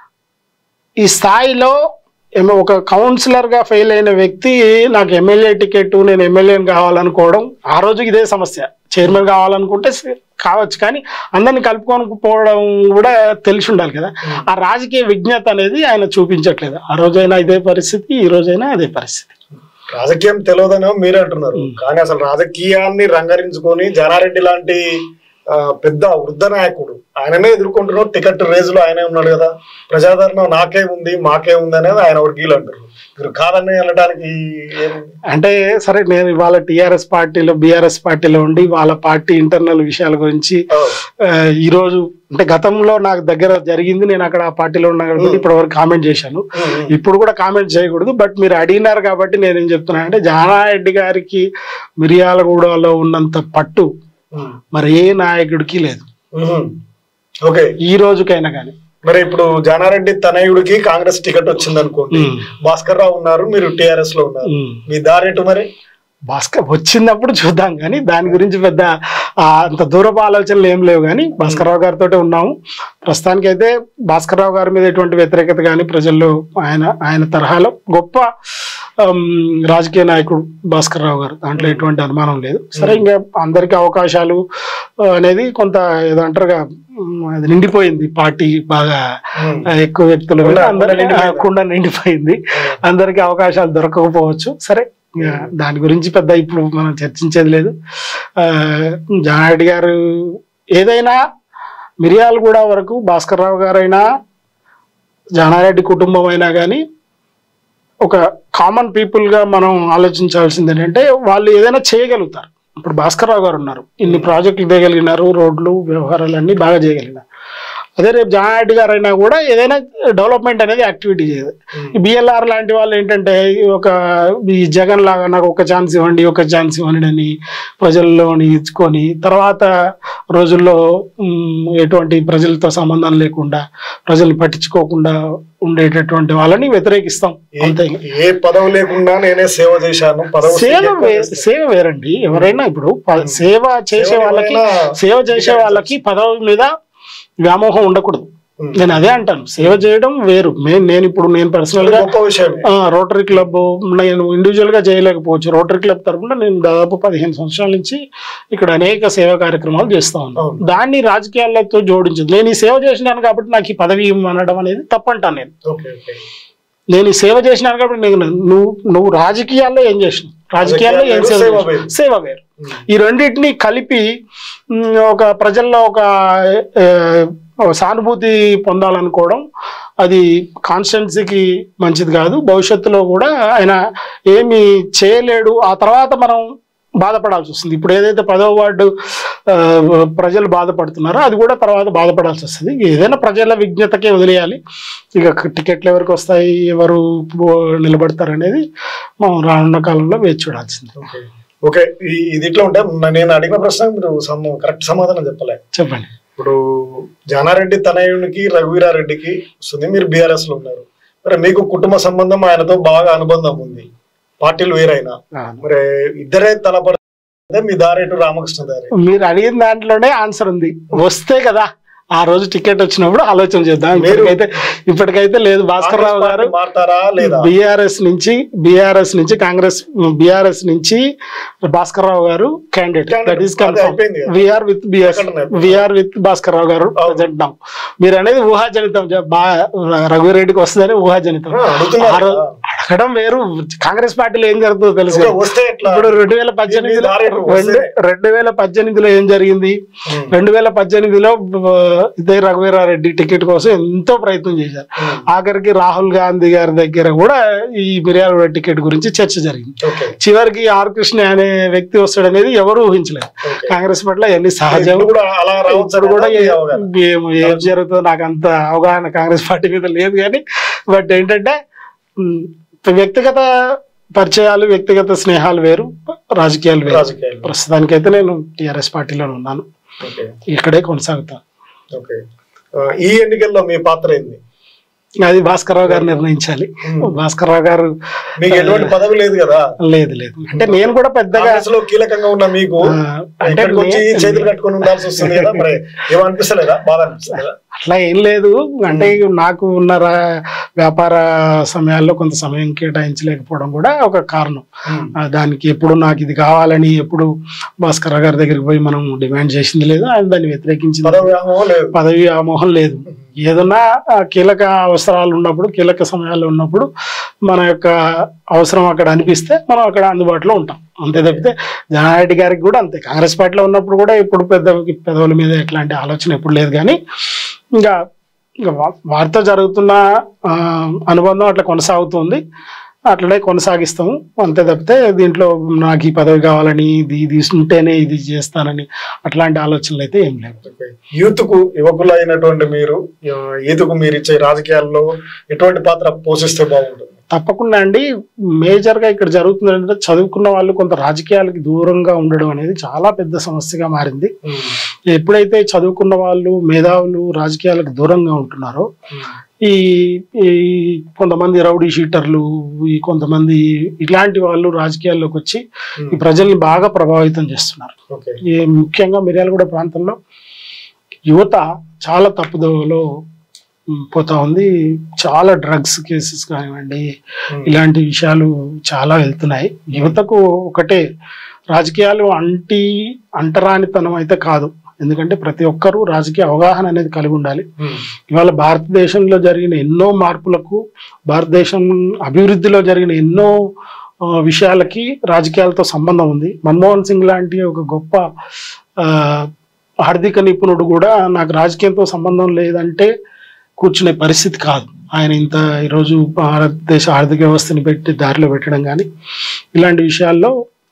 Speaker 2: ఈ స్థాయిలో ఏమో ఒక కౌన్సిలర్ గా ఫెయిల్ అయిన వ్యక్తి నాకు ఎమ్మెల్యే టికెట్ నేను ఎమ్మెల్యేని కావాలనుకోవడం ఆ రోజు ఇదే సమస్య చైర్మన్ కావాలనుకుంటే స- కావచ్చు కానీ అందరిని కలుపుకొని పోవడం కూడా తెలిసి ఉండాలి కదా ఆ రాజకీయ విజ్ఞత అనేది ఆయన చూపించట్లేదు ఆ రోజైనా ఇదే పరిస్థితి ఈ రోజైనా అదే పరిస్థితి
Speaker 1: రాజకీయం తెలియదని మీరే అంటున్నారు కానీ అసలు రాజకీయాన్ని రంగరించుకొని జనారెడ్డి లాంటి ఆ, పెద్ద వృద్ధ నాయకుడు ఆయననే ఎదుర్కొంటున్నారు టికెట్ రేజ్ లో ఆయనే ఉన్నాడు కదా ప్రజాదరణ నాకే ఉంది మాకే ఉంది అనేది ఆయన వర్గీలు అంటారు మీరు కాదని వెళ్ళడానికి ఏముంది
Speaker 2: అంటే సరే నేను ఇవాళ టిఆర్ఎస్ పార్టీలో బీఆర్ఎస్ పార్టీలో ఉండి వాళ్ళ పార్టీ ఇంటర్నల్ విషయాల గురించి
Speaker 1: ఆ,
Speaker 2: ఆ, ఈ రోజు అంటే గతంలో నాకు దగ్గర జరిగింది నేను అక్కడ ఆ పార్టీలో ఉన్నా కాబట్టి ఇప్పటి వరకు కామెంట్ చేశాను
Speaker 1: ఉమ్, ఉమ్.
Speaker 2: ఇప్పుడు కూడా కామెంట్ చేయకూడదు బట్ మీరు అడిగినారు కాబట్టి నేను ఏం చెప్తున్నా అంటే జానారెడ్డి గారికి మిరియాలగూడలో ఉన్నంత పట్టు
Speaker 1: ఉమ్,
Speaker 2: మరి ఏ నాయకుడికి లేదు
Speaker 1: ఉమ్. ఓకే
Speaker 2: ఈ రోజుకైనా కానీ
Speaker 1: మరి ఇప్పుడు జానారెడ్డి తనయుడికి కాంగ్రెస్ టికెట్ వచ్చింది అనుకోండి భాస్కర్ రావు ఉన్నారు మీరు టిఆర్ఎస్ లో ఉన్నారు మీ దారేటు మరి
Speaker 2: భాస్కర్ వచ్చినప్పుడు చూద్దాం కానీ దాని గురించి పెద్ద ఆ, అంత దూరపు ఆలోచనలు ఏం లేవు కానీ భాస్కర్ రావు గారితో ఉన్నాము ప్రస్తుతానికి అయితే భాస్కర్ రావు గారి మీద ఎటువంటి వ్యతిరేకత కానీ ప్రజల్లో ఆయన ఆయన తరహాలో గొప్ప ఆమ్, రాజకీయ నాయకుడు భాస్కర్ రావు గారు దాంట్లో ఎటువంటి అనుమానం లేదు సరే ఇంకా అందరికీ అవకాశాలు ఆ, అనేది కొంత ఏదో అంటారుగా ఉమ్, అది నిండిపోయింది పార్టీ బాగా
Speaker 1: ఉమ్.
Speaker 2: ఆ, ఎక్కువ వ్యక్తులు
Speaker 1: కుండ- కుండ
Speaker 2: అందరికీ ఆ,
Speaker 1: నిండిపోయిందా?
Speaker 2: కుండ నిండిపోయింది అందరికీ అవకాశాలు దొరకకపోవచ్చు సరే ఇక దాని గురించి పెద్ద ఇప్పుడు మనం చర్చించేది లేదు ఆ, జానారెడ్డి గారు ఏదైనా మిర్యాలగూడ వరకు భాస్కర్ రావు గారైనా జానారెడ్డి కుటుంబం అయినా కానీ ఒక కామన్ పీపుల్గా మనం ఆలోచించాల్సింది ఏంటంటే వాళ్ళు ఏదైనా చేయగలుగుతారు ఇప్పుడు భాస్కర్ రావు గారు ఉన్నారు ఇన్ని ప్రాజెక్టులు చేయగలిగినారు రోడ్లు వ్యవహారాలు అన్నీ బాగా చేయగలిగినారు అదే రేపు జానారెడ్డి గారు అయినా కూడా ఏదైనా డెవలప్మెంట్ అనేది యాక్టివిటీ చేయదు ఈ బిఎల్ఆర్ లాంటి వాళ్ళు ఏంటంటే ఒక ఈ జగన్ లాగా నాకు ఒక ఛాన్స్ ఇవ్వండి ఒక ఛాన్స్ ఇవ్వండి అని ప్రజల్లోని ఇచ్చుకొని తర్వాత రోజుల్లో ఉమ్, ఎటువంటి ప్రజలతో సంబంధం లేకుండా ప్రజల్ని పట్టించుకోకుండా ఉండేటటువంటి వాళ్ళని వ్యతిరేకిస్తాం అంతే
Speaker 1: ఏ పదవి లేకుండా నేనే సేవ చేశాను పదవి
Speaker 2: సేవ
Speaker 1: ఎక్కువ
Speaker 2: వే-
Speaker 1: చేస్తే.
Speaker 2: సేవ వేరండి ఎవరైనా ఇప్పుడు ప- సేవ చేసే వాళ్ళకి
Speaker 1: ఎవరైనా
Speaker 2: సేవ చేసే వాళ్ళకి పదవి మీద వ్యామోహం ఉండకూడదు
Speaker 1: ఉమ్.
Speaker 2: నేను అదే అంటాను సేవ చేయడం వేరు మే- నేను ఇప్పుడు నేను పర్సనల్ గా
Speaker 1: గొప్ప విషయమే
Speaker 2: ఆ, రోటరీ క్లబ్ నేను ఇండివిజువల్ గా చేయలేకపోవచ్చు రోటరీ క్లబ్ తరఫున నేను దాదాపు పదిహేను సంవత్సరాల నుంచి ఇక్కడ అనేక సేవా కార్యక్రమాలు చేస్తా ఉన్నాను
Speaker 1: అవును.
Speaker 2: దాన్ని రాజకీయాలతో జోడించదు నేను ఈ సేవ చేసినాను కాబట్టి నాకు ఈ పదవి అనడం అనేది తప్పంటాను నేను
Speaker 1: ఓకే ఓకే
Speaker 2: నేను ఈ సేవ చేసినాను కాబట్టి నేను నువ్వు నువ్వు రాజకీయాల్లో ఏం చేసినావు రాజకీయాల్లో ఏం
Speaker 1: రాజకీయాల్లో
Speaker 2: సేవ
Speaker 1: సేవ
Speaker 2: చేసినావు?
Speaker 1: వేరు.
Speaker 2: సేవ వేరు
Speaker 1: ఉమ్.
Speaker 2: ఈ రెండింటిని కలిపి మ్, ఒక ప్రజల్లో ఒక ఏ, ఒక సానుభూతి పొందాలనుకోవడం అది కాన్స్టెన్సీకి మంచిది కాదు భవిష్యత్తులో కూడా ఆయన ఏమి చేయలేడు ఆ తర్వాత మనం బాధపడాల్సి వస్తుంది ఇప్పుడు ఏదైతే పదవ వార్డు ఆ, ప్రజలు బాధపడుతున్నారో అది కూడా తర్వాత బాధపడాల్సి వస్తుంది ఏదైనా ప్రజల విజ్ఞతకే వదిలేయాలి ఇక టికెట్లు ఎవరికి వస్తాయి ఎవరు నిలబడతారు అనేది మనం రానున్న కాలంలో వేచి చూడాల్సింది
Speaker 1: ఓకే ఓకే ఈ- ఇది ఇట్లా ఉంటే న- నేను అడిగిన ప్రశ్న మీరు సమ- కరెక్ట్ సమాధానం చెప్పలే
Speaker 2: చెప్పండి
Speaker 1: ఇప్పుడు జానారెడ్డి తనయునికి రఘువీరారెడ్డికి వస్తుంది మీరు బీఆర్ఎస్ లో ఉన్నారు మరి మీకు కుటుంబ సంబంధం ఆయనతో బాగా అనుబంధం ఉంది పార్టీలు వేరైనా మరి ఇద్దరే తలపడితే మీ దారేటు రామకృష్ణ దారి
Speaker 2: మీరు అడిగిన దాంట్లోనే ఆన్సర్ ఉంది వస్తే కదా ఆ రోజు టికెట్ వచ్చినప్పుడు ఆలోచన చేద్దాం
Speaker 1: మీరు-
Speaker 2: ఇప్పటికైతే ఇప్పటికైతే లేదు భాస్కర్ రావు
Speaker 1: కాంగ్రెస్
Speaker 2: గారు
Speaker 1: పార్టీ మారతారా లేదా
Speaker 2: బీఆర్ఎస్ నుంచి బీఆర్ఎస్ నుంచి కాంగ్రెస్ బీఆర్ఎస్ నుంచి భాస్కర్ రావు గారు క్యాండిడేట్
Speaker 1: Candidate.
Speaker 2: దట్ ఈస్
Speaker 1: అది
Speaker 2: కన్ఫర్మ్
Speaker 1: అయిపోయింది కదా.
Speaker 2: విఆర్ విత్ బిఎస్
Speaker 1: ప్రకటన అయిపోయింది.
Speaker 2: విఆర్ విత్ భాస్కర్ రావు గారు
Speaker 1: అవును.
Speaker 2: ప్రజెంట్ నౌ మీరు అనేది ఊహాజనితం జ- బా రఘువీరెడ్డికి వస్తుందని ఊహాజనితం
Speaker 1: ఆ, అడుగుతున్నారు
Speaker 2: ఆ రోజు
Speaker 1: కదా.
Speaker 2: అడగడం వేరు కాంగ్రెస్ పార్టీలో ఏం జరుగుతుందో తెలుసు
Speaker 1: ఇంకా
Speaker 2: కదా.
Speaker 1: వస్తే ఎట్లా
Speaker 2: ఇప్పుడు రెండు వేల పద్దెనిమిదిలో
Speaker 1: దారి ఎటు
Speaker 2: రెండు
Speaker 1: వస్తేనే.
Speaker 2: రెండు వేల పద్దెనిమిదిలో ఏం జరిగింది
Speaker 1: ఉమ్.
Speaker 2: రెండు వేల పద్దెనిమిదిలో ఆ, ఇదే రఘువీరారెడ్డి టికెట్ కోసం ఎంతో ప్రయత్నం చేశారు
Speaker 1: ఉమ్.
Speaker 2: ఆఖరికి రాహుల్ గాంధీ గారి దగ్గర కూడా ఈ మిర్యాల టికెట్ గురించి చర్చ జరిగింది
Speaker 1: ఓకే
Speaker 2: చివరికి ఆర్ కృష్ణ అనే వ్యక్తి వస్తాడనేది ఎవరు ఊహించలేదు
Speaker 1: ఓకే.
Speaker 2: కాంగ్రెస్ పట్ల ఎన్ని సహజం
Speaker 1: ఇప్పుడు కూడా అలా రావచ్చు
Speaker 2: ఇప్పుడు కూడా
Speaker 1: అనేది
Speaker 2: ఏ-
Speaker 1: అవగాహన.
Speaker 2: ఏం ఏం జరుగుతుందో నాకు అంత అవగాహన కాంగ్రెస్ పార్టీ మీద లేదు కానీ బట్ ఏంటంటే ఉమ్, వ్యక్తిగత పరిచయాలు వ్యక్తిగత స్నేహాలు వేరు రాజకీయాలు వేరు
Speaker 1: రాజకీయాలు
Speaker 2: ప్రస్తుతానికైతే నేను టిఆర్ఎస్ పార్టీలో ఉన్నాను
Speaker 1: ఓకే
Speaker 2: ఇక్కడే కొనసాగుతాను
Speaker 1: ఓకే ఆ, ఈ ఎన్నికల్లో మీ పాత్ర ఏంది
Speaker 2: అది భాస్కర్రావు గారు నిర్ణయించాలి భాస్కర్రావు గారు
Speaker 1: మీకు ఎటువంటి పదవి లేదు కదా
Speaker 2: లేదు లేదు అంటే నేను కూడా పెద్దగా
Speaker 1: కాంగ్రెస్ లో కీలకంగా ఉన్న మీకు
Speaker 2: ఆ, అంటే
Speaker 1: ఇక్కడికి వచ్చి
Speaker 2: నే-
Speaker 1: చేతులు కట్టుకొని ఉండాల్సి వస్తుంది కదా మరి ఏమనిపిస్తలేదా బాధ అనిపిస్తలేదా
Speaker 2: అట్లా ఏం లేదు అంటే నాకు ఉన్న రా- వ్యాపార సమయాల్లో కొంత సమయం కేటాయించలేకపోవడం కూడా ఒక కారణం
Speaker 1: ఉమ్.
Speaker 2: ఆ, దానికి ఎప్పుడు నాకు ఇది కావాలని ఎప్పుడు భాస్కర్ గారి దగ్గరికి పోయి మనం డిమాండ్ చేసింది లేదు ఆయన దాన్ని వ్యతిరేకించింది
Speaker 1: పదవి వ్యామోహం లేదు
Speaker 2: పదవి వ్యామోహం లేదు ఏదన్నా ఆ, కీలక అవసరాలు ఉన్నప్పుడు కీలక సమయాల్లో ఉన్నప్పుడు మన యొక్క అవసరం అక్కడ అనిపిస్తే మనం అక్కడ అందుబాటులో ఉంటాం అంతే తప్పితే జనారెడ్డి గారికి కూడా అంతే కాంగ్రెస్ పార్టీలో ఉన్నప్పుడు కూడా ఇప్పుడు పెద్ద పెదవుల మీద ఎట్లాంటి ఆలోచన ఎప్పుడు లేదు కానీ ఇంకా ఇంకా వా- వారితో జరుగుతున్న ఆ, అనుబంధం అట్లా కొనసాగుతుంది అట్లనే కొనసాగిస్తాము అంతే తప్పితే దీంట్లో నాకు ఈ పదవి కావాలని ఇది ఇది ఉంటేనే ఇది చేస్తానని అట్లాంటి ఆలోచనలు అయితే ఏం లేవు
Speaker 1: ఓకే. యూత్ కు యువకులు అయినటువంటి మీరు ఆ, యూత్ కు మీరు ఇచ్చే రాజకీయాల్లో ఎటువంటి పాత్ర పోషిస్తే బాగుంటుంది
Speaker 2: తప్పకుండా అండి మేజర్ గా ఇక్కడ జరుగుతుంది ఏంటంటే చదువుకున్న వాళ్ళు కొంత రాజకీయాలకి దూరంగా ఉండడం అనేది చాలా పెద్ద సమస్యగా మారింది
Speaker 1: ఉమ్.
Speaker 2: ఎప్పుడైతే చదువుకున్న వాళ్ళు మేధావులు రాజకీయాలకు దూరంగా ఉంటున్నారో
Speaker 1: ఉమ్.
Speaker 2: ఈ ఈ కొంతమంది రౌడీ షీటర్లు ఈ కొంతమంది ఇట్లాంటి వాళ్ళు రాజకీయాల్లోకి వచ్చి ఈ ప్రజల్ని బాగా ప్రభావితం చేస్తున్నారు
Speaker 1: ఓకే
Speaker 2: ఈ ముఖ్యంగా మిర్యాలగూడ ప్రాంతంలో యువత చాలా తప్పుదోవలో ఉమ్, పోతా ఉంది చాలా డ్రగ్స్ కేసెస్ కానివ్వండి
Speaker 1: ఉమ్.
Speaker 2: ఇలాంటి విషయాలు చాలా వెళ్తున్నాయి యువతకు ఒకటే రాజకీయాలు అంటి అంటరానితనం అయితే కాదు ఎందుకంటే ప్రతి ఒక్కరూ రాజకీయ అవగాహన అనేది కలిగి ఉండాలి
Speaker 1: ఉమ్.
Speaker 2: ఇవాళ భారతదేశంలో జరిగిన ఎన్నో మార్పులకు భారతదేశం అభివృద్ధిలో జరిగిన ఎన్నో ఆ, విషయాలకి రాజకీయాలతో సంబంధం ఉంది మన్మోహన్ సింగ్ లాంటి ఒక గొప్ప ఆ, ఆర్థిక నిపుణుడు కూడా నాకు రాజకీయంతో సంబంధం లేదంటే కూర్చునే పరిస్థితి కాదు ఆయన ఇంత ఈరోజు భారతదేశ ఆర్థిక వ్యవస్థని పెట్టి దారిలో పెట్టడం కానీ ఇలాంటి విషయాల్లో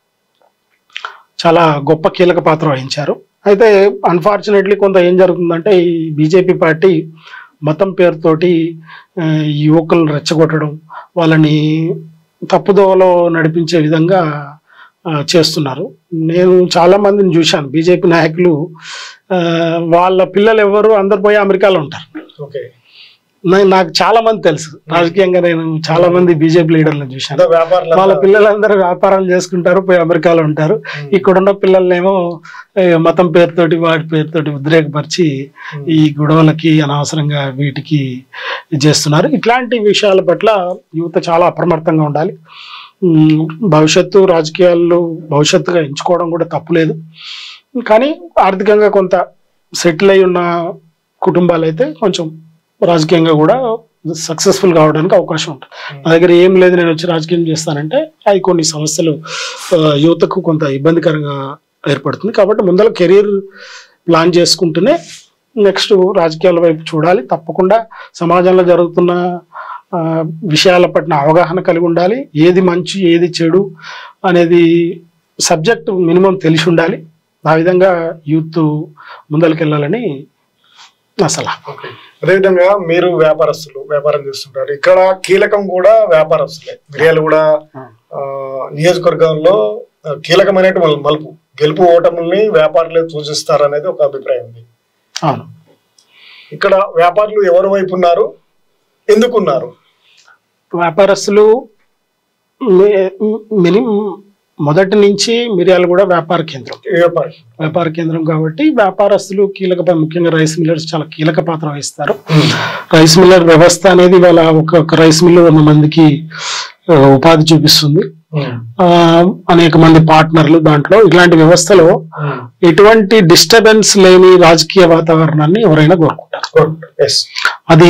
Speaker 2: చాలా గొప్ప కీలక పాత్ర వహించారు అయితే అన్ఫార్చునేట్లీ కొంత ఏం జరుగుతుందంటే ఈ బీజేపీ పార్టీ మతం పేరుతోటి ఆ, ఈ యువకులను రెచ్చగొట్టడం వాళ్ళని తప్పుదోవలో నడిపించే విధంగా ఆ, చేస్తున్నారు నేను చాలా మందిని చూశాను బీజేపీ నాయకులు ఆ, వాళ్ళ పిల్లలు ఎవరు అందరు పోయి అమెరికాలో ఉంటారు
Speaker 1: ఓకే
Speaker 2: నా- నాకు చాలా మంది తెలుసు రాజకీయంగా నేను చాలా మంది బీజేపీ లీడర్లను చూశాను
Speaker 1: అంతా వ్యాపారులు
Speaker 2: వాళ్ళ పిల్లలందరూ వ్యాపారాలు చేసుకుంటారు పోయి అమెరికాలో ఉంటారు ఇక్కడున్న పిల్లల్నేమో ఏ, మతం పేరుతోటి వాటి పేరుతోటి ఉద్రేకపరిచి ఈ గొడవలకి అనవసరంగా వీటికి చేస్తున్నారు ఇట్లాంటి విషయాల పట్ల యువత చాలా అప్రమత్తంగా ఉండాలి ఉమ్, భవిష్యత్తు రాజకీయాల్లో భవిష్యత్తుగా ఎంచుకోవడం కూడా తప్పులేదు కానీ ఆర్థికంగా కొంత సెటిల్ అయి ఉన్న కుటుంబాలు అయితే కొంచెం రాజకీయంగా కూడా సక్సెస్ఫుల్ కావడానికి అవకాశం ఉంటుంది నా దగ్గర ఏం లేదు నేను వచ్చి రాజకీయం చేస్తానంటే అది కొన్ని సమస్యలు ఆ, యువతకు కొంత ఇబ్బందికరంగా ఏర్పడుతుంది కాబట్టి ముందర కెరీర్ ప్లాన్ చేసుకుంటూనే నెక్స్ట్ రాజకీయాల వైపు చూడాలి తప్పకుండా సమాజంలో జరుగుతున్న ఆ, విషయాల పట్ల అవగాహన కలిగి ఉండాలి ఏది మంచి ఏది చెడు అనేది సబ్జెక్ట్ మినిమం తెలిసి ఉండాలి ఆ విధంగా యూత్ ముందరికెళ్ళాలని నా సలహా
Speaker 1: ఓకే. అదేవిధంగా మీరు వ్యాపారస్తులు వ్యాపారం చేస్తుంటారు ఇక్కడ కీలకం కూడా వ్యాపారస్తులే మిరియాలు కూడా ఆ, నియోజకవర్గంలో ఆ, కీలకమైనటువంటి మలుపు గెలుపు ఓటముల్ని వ్యాపారులే సూచిస్తారు అనేది ఒక అభిప్రాయం ఉంది
Speaker 2: అవును
Speaker 1: ఇక్కడ వ్యాపారులు ఎవరి వైపు ఉన్నారు ఎందుకున్నారు
Speaker 2: వ్యాపారస్తులు మినిమం మొదటి నుంచి మిరియాలు కూడా వ్యాపార కేంద్రం
Speaker 1: వ్యాపారం
Speaker 2: వ్యాపార కేంద్రం కాబట్టి వ్యాపారస్తులు కీలక పా- ముఖ్యంగా రైస్ మిల్లర్స్ చాలా కీలక పాత్ర వహిస్తారు రైస్ మిల్లర్ వ్యవస్థ అనేది ఇవాళ ఒక రైస్ మిల్లు వంద మందికి ఆ, ఉపాధి చూపిస్తుంది ఆ, అనేక మంది పార్ట్నర్లు దాంట్లో ఇలాంటి వ్యవస్థలో ఎటువంటి డిస్టర్బెన్స్ లేని రాజకీయ వాతావరణాన్ని ఎవరైనా కోరుకుంటారు
Speaker 1: ఎస్
Speaker 2: అది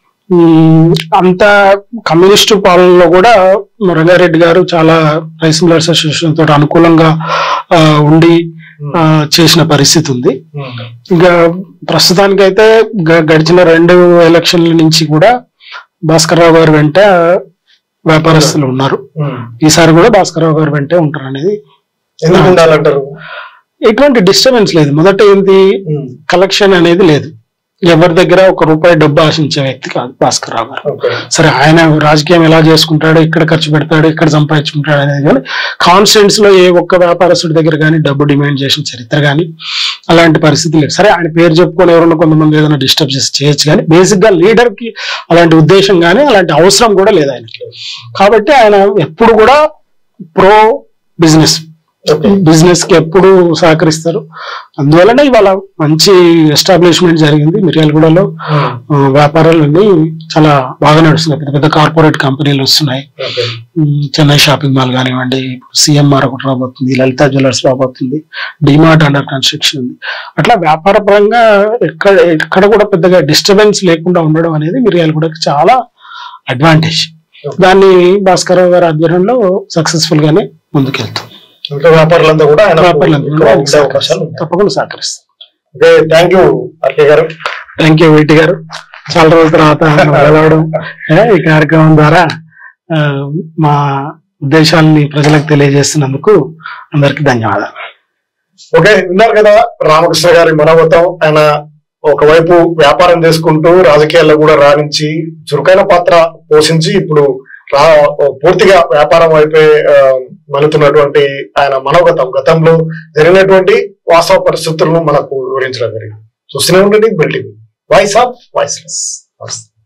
Speaker 2: మ్, అంత కమ్యూనిస్టు పాలనలో కూడా రంగారెడ్డి గారు చాలా రైస్ మిల్లర్స్ అసోసియేషన్ తోటి అనుకూలంగా ఆ, ఉండి ఆ, చేసిన పరిస్థితి ఉంది ఇంకా ప్రస్తుతానికైతే గ- గడిచిన రెండు ఎలక్షన్ల నుంచి కూడా భాస్కర్ రావు గారు వెంట వ్యాపారస్తులు ఉన్నారు ఈసారి కూడా భాస్కర్ రావు గారు వెంటే ఉంటారు అనేది
Speaker 1: ఎందుకు ఉండాలంటారు
Speaker 2: ఎటువంటి డిస్టర్బెన్స్ లేదు మొదట ఏంటి కలెక్షన్ అనేది లేదు ఎవరి దగ్గర ఒక రూపాయి డబ్బు ఆశించే వ్యక్తి కాదు భాస్కర్ రావు గారు
Speaker 1: ఓకే
Speaker 2: సరే ఆయన రాజకీయం ఎలా చేసుకుంటాడు ఇక్కడ ఖర్చు పెడతాడు ఇక్కడ సంపాదించుకుంటాడు అనేది కానీ కాన్స్టెంట్స్ లో ఏ ఒక్క వ్యాపారస్తుడి దగ్గర కానీ డబ్బు డిమాండ్ చేసిన చరిత్ర కానీ అలాంటి పరిస్థితి లేదు సరే ఆయన పేరు చెప్పుకొని ఎవరైనా కొంతమంది ఏదైనా డిస్టర్బ్ చేసి చేయొచ్చు కానీ బేసిక్ గా లీడర్ కి అలాంటి ఉద్దేశం కానీ అలాంటి అవసరం కూడా లేదు ఆయనకి కాబట్టి ఆయన ఎప్పుడు కూడా ప్రో బిజినెస్
Speaker 1: ఓకే
Speaker 2: బిజినెస్ కి ఎప్పుడు సహకరిస్తారు అందువలనే ఇవాళ మంచి ఎస్టాబ్లిష్మెంట్ జరిగింది మిర్యాలగూడలో ఆ, వ్యాపారాలన్నీ చాలా బాగా నడుస్తున్నాయి పెద్ద పెద్ద కార్పొరేట్ కంపెనీలు వస్తున్నాయి
Speaker 1: okay
Speaker 2: um, Chennai shopping mall కానివ్వండి సిఎంఆర్ ఒకటి రాబోతుంది లలిత జ్యువెలర్స్ రాబోతుంది డిమార్ట్ అండర్ కన్స్ట్రక్షన్ ఉంది అట్లా వ్యాపార పరంగా ఎక్కడ ఎక్కడ కూడా పెద్దగా డిస్టర్బెన్స్ లేకుండా ఉండడం అనేది మిర్యాలగూడకి చాలా అడ్వాంటేజ్ దాన్ని భాస్కరరావు గారి ఆధ్వర్యంలో సక్సెస్ఫుల్ గానే ముందుకెళ్తాం
Speaker 1: ఇంకా వ్యాపారులంతా కూడా ఆయన
Speaker 2: వ్యాపారులందరూ
Speaker 1: ఇక్కడ ఉండే అవకాశాలు ఉన్నాయి
Speaker 2: తప్పకుండా సహకరిస్తాం
Speaker 1: ఓకే థ్యాంక్ యూ అర్కే గారు
Speaker 2: థ్యాంక్ యూ వీటి గారు చాలా రోజుల తర్వాత మనం కలవడం ఏ, ఈ కార్యక్రమం ద్వారా ఆ, మా ఉద్దేశాలని ప్రజలకు తెలియజేస్తున్నందుకు అందరికీ ధన్యవాదాలు
Speaker 1: ఓకే విన్నారు కదా రామకృష్ణ గారి మనోగతం ఆయన ఒకవైపు వ్యాపారం చేసుకుంటూ రాజకీయాల్లో కూడా రాణించి చురుకైన పాత్ర పోషించి ఇప్పుడు రా పూర్తిగా వ్యాపారం వైపే ఆ, మలుతున్నటువంటి ఆయన మనోగతం గతంలో జరిగినటువంటి వాస్తవ పరిస్థితులను మనకు వివరించడం జరిగింది చూస్తూనే ఉండండి బిల్డింగ్ వాయిస్ ఆఫ్ వాయిస్లెస్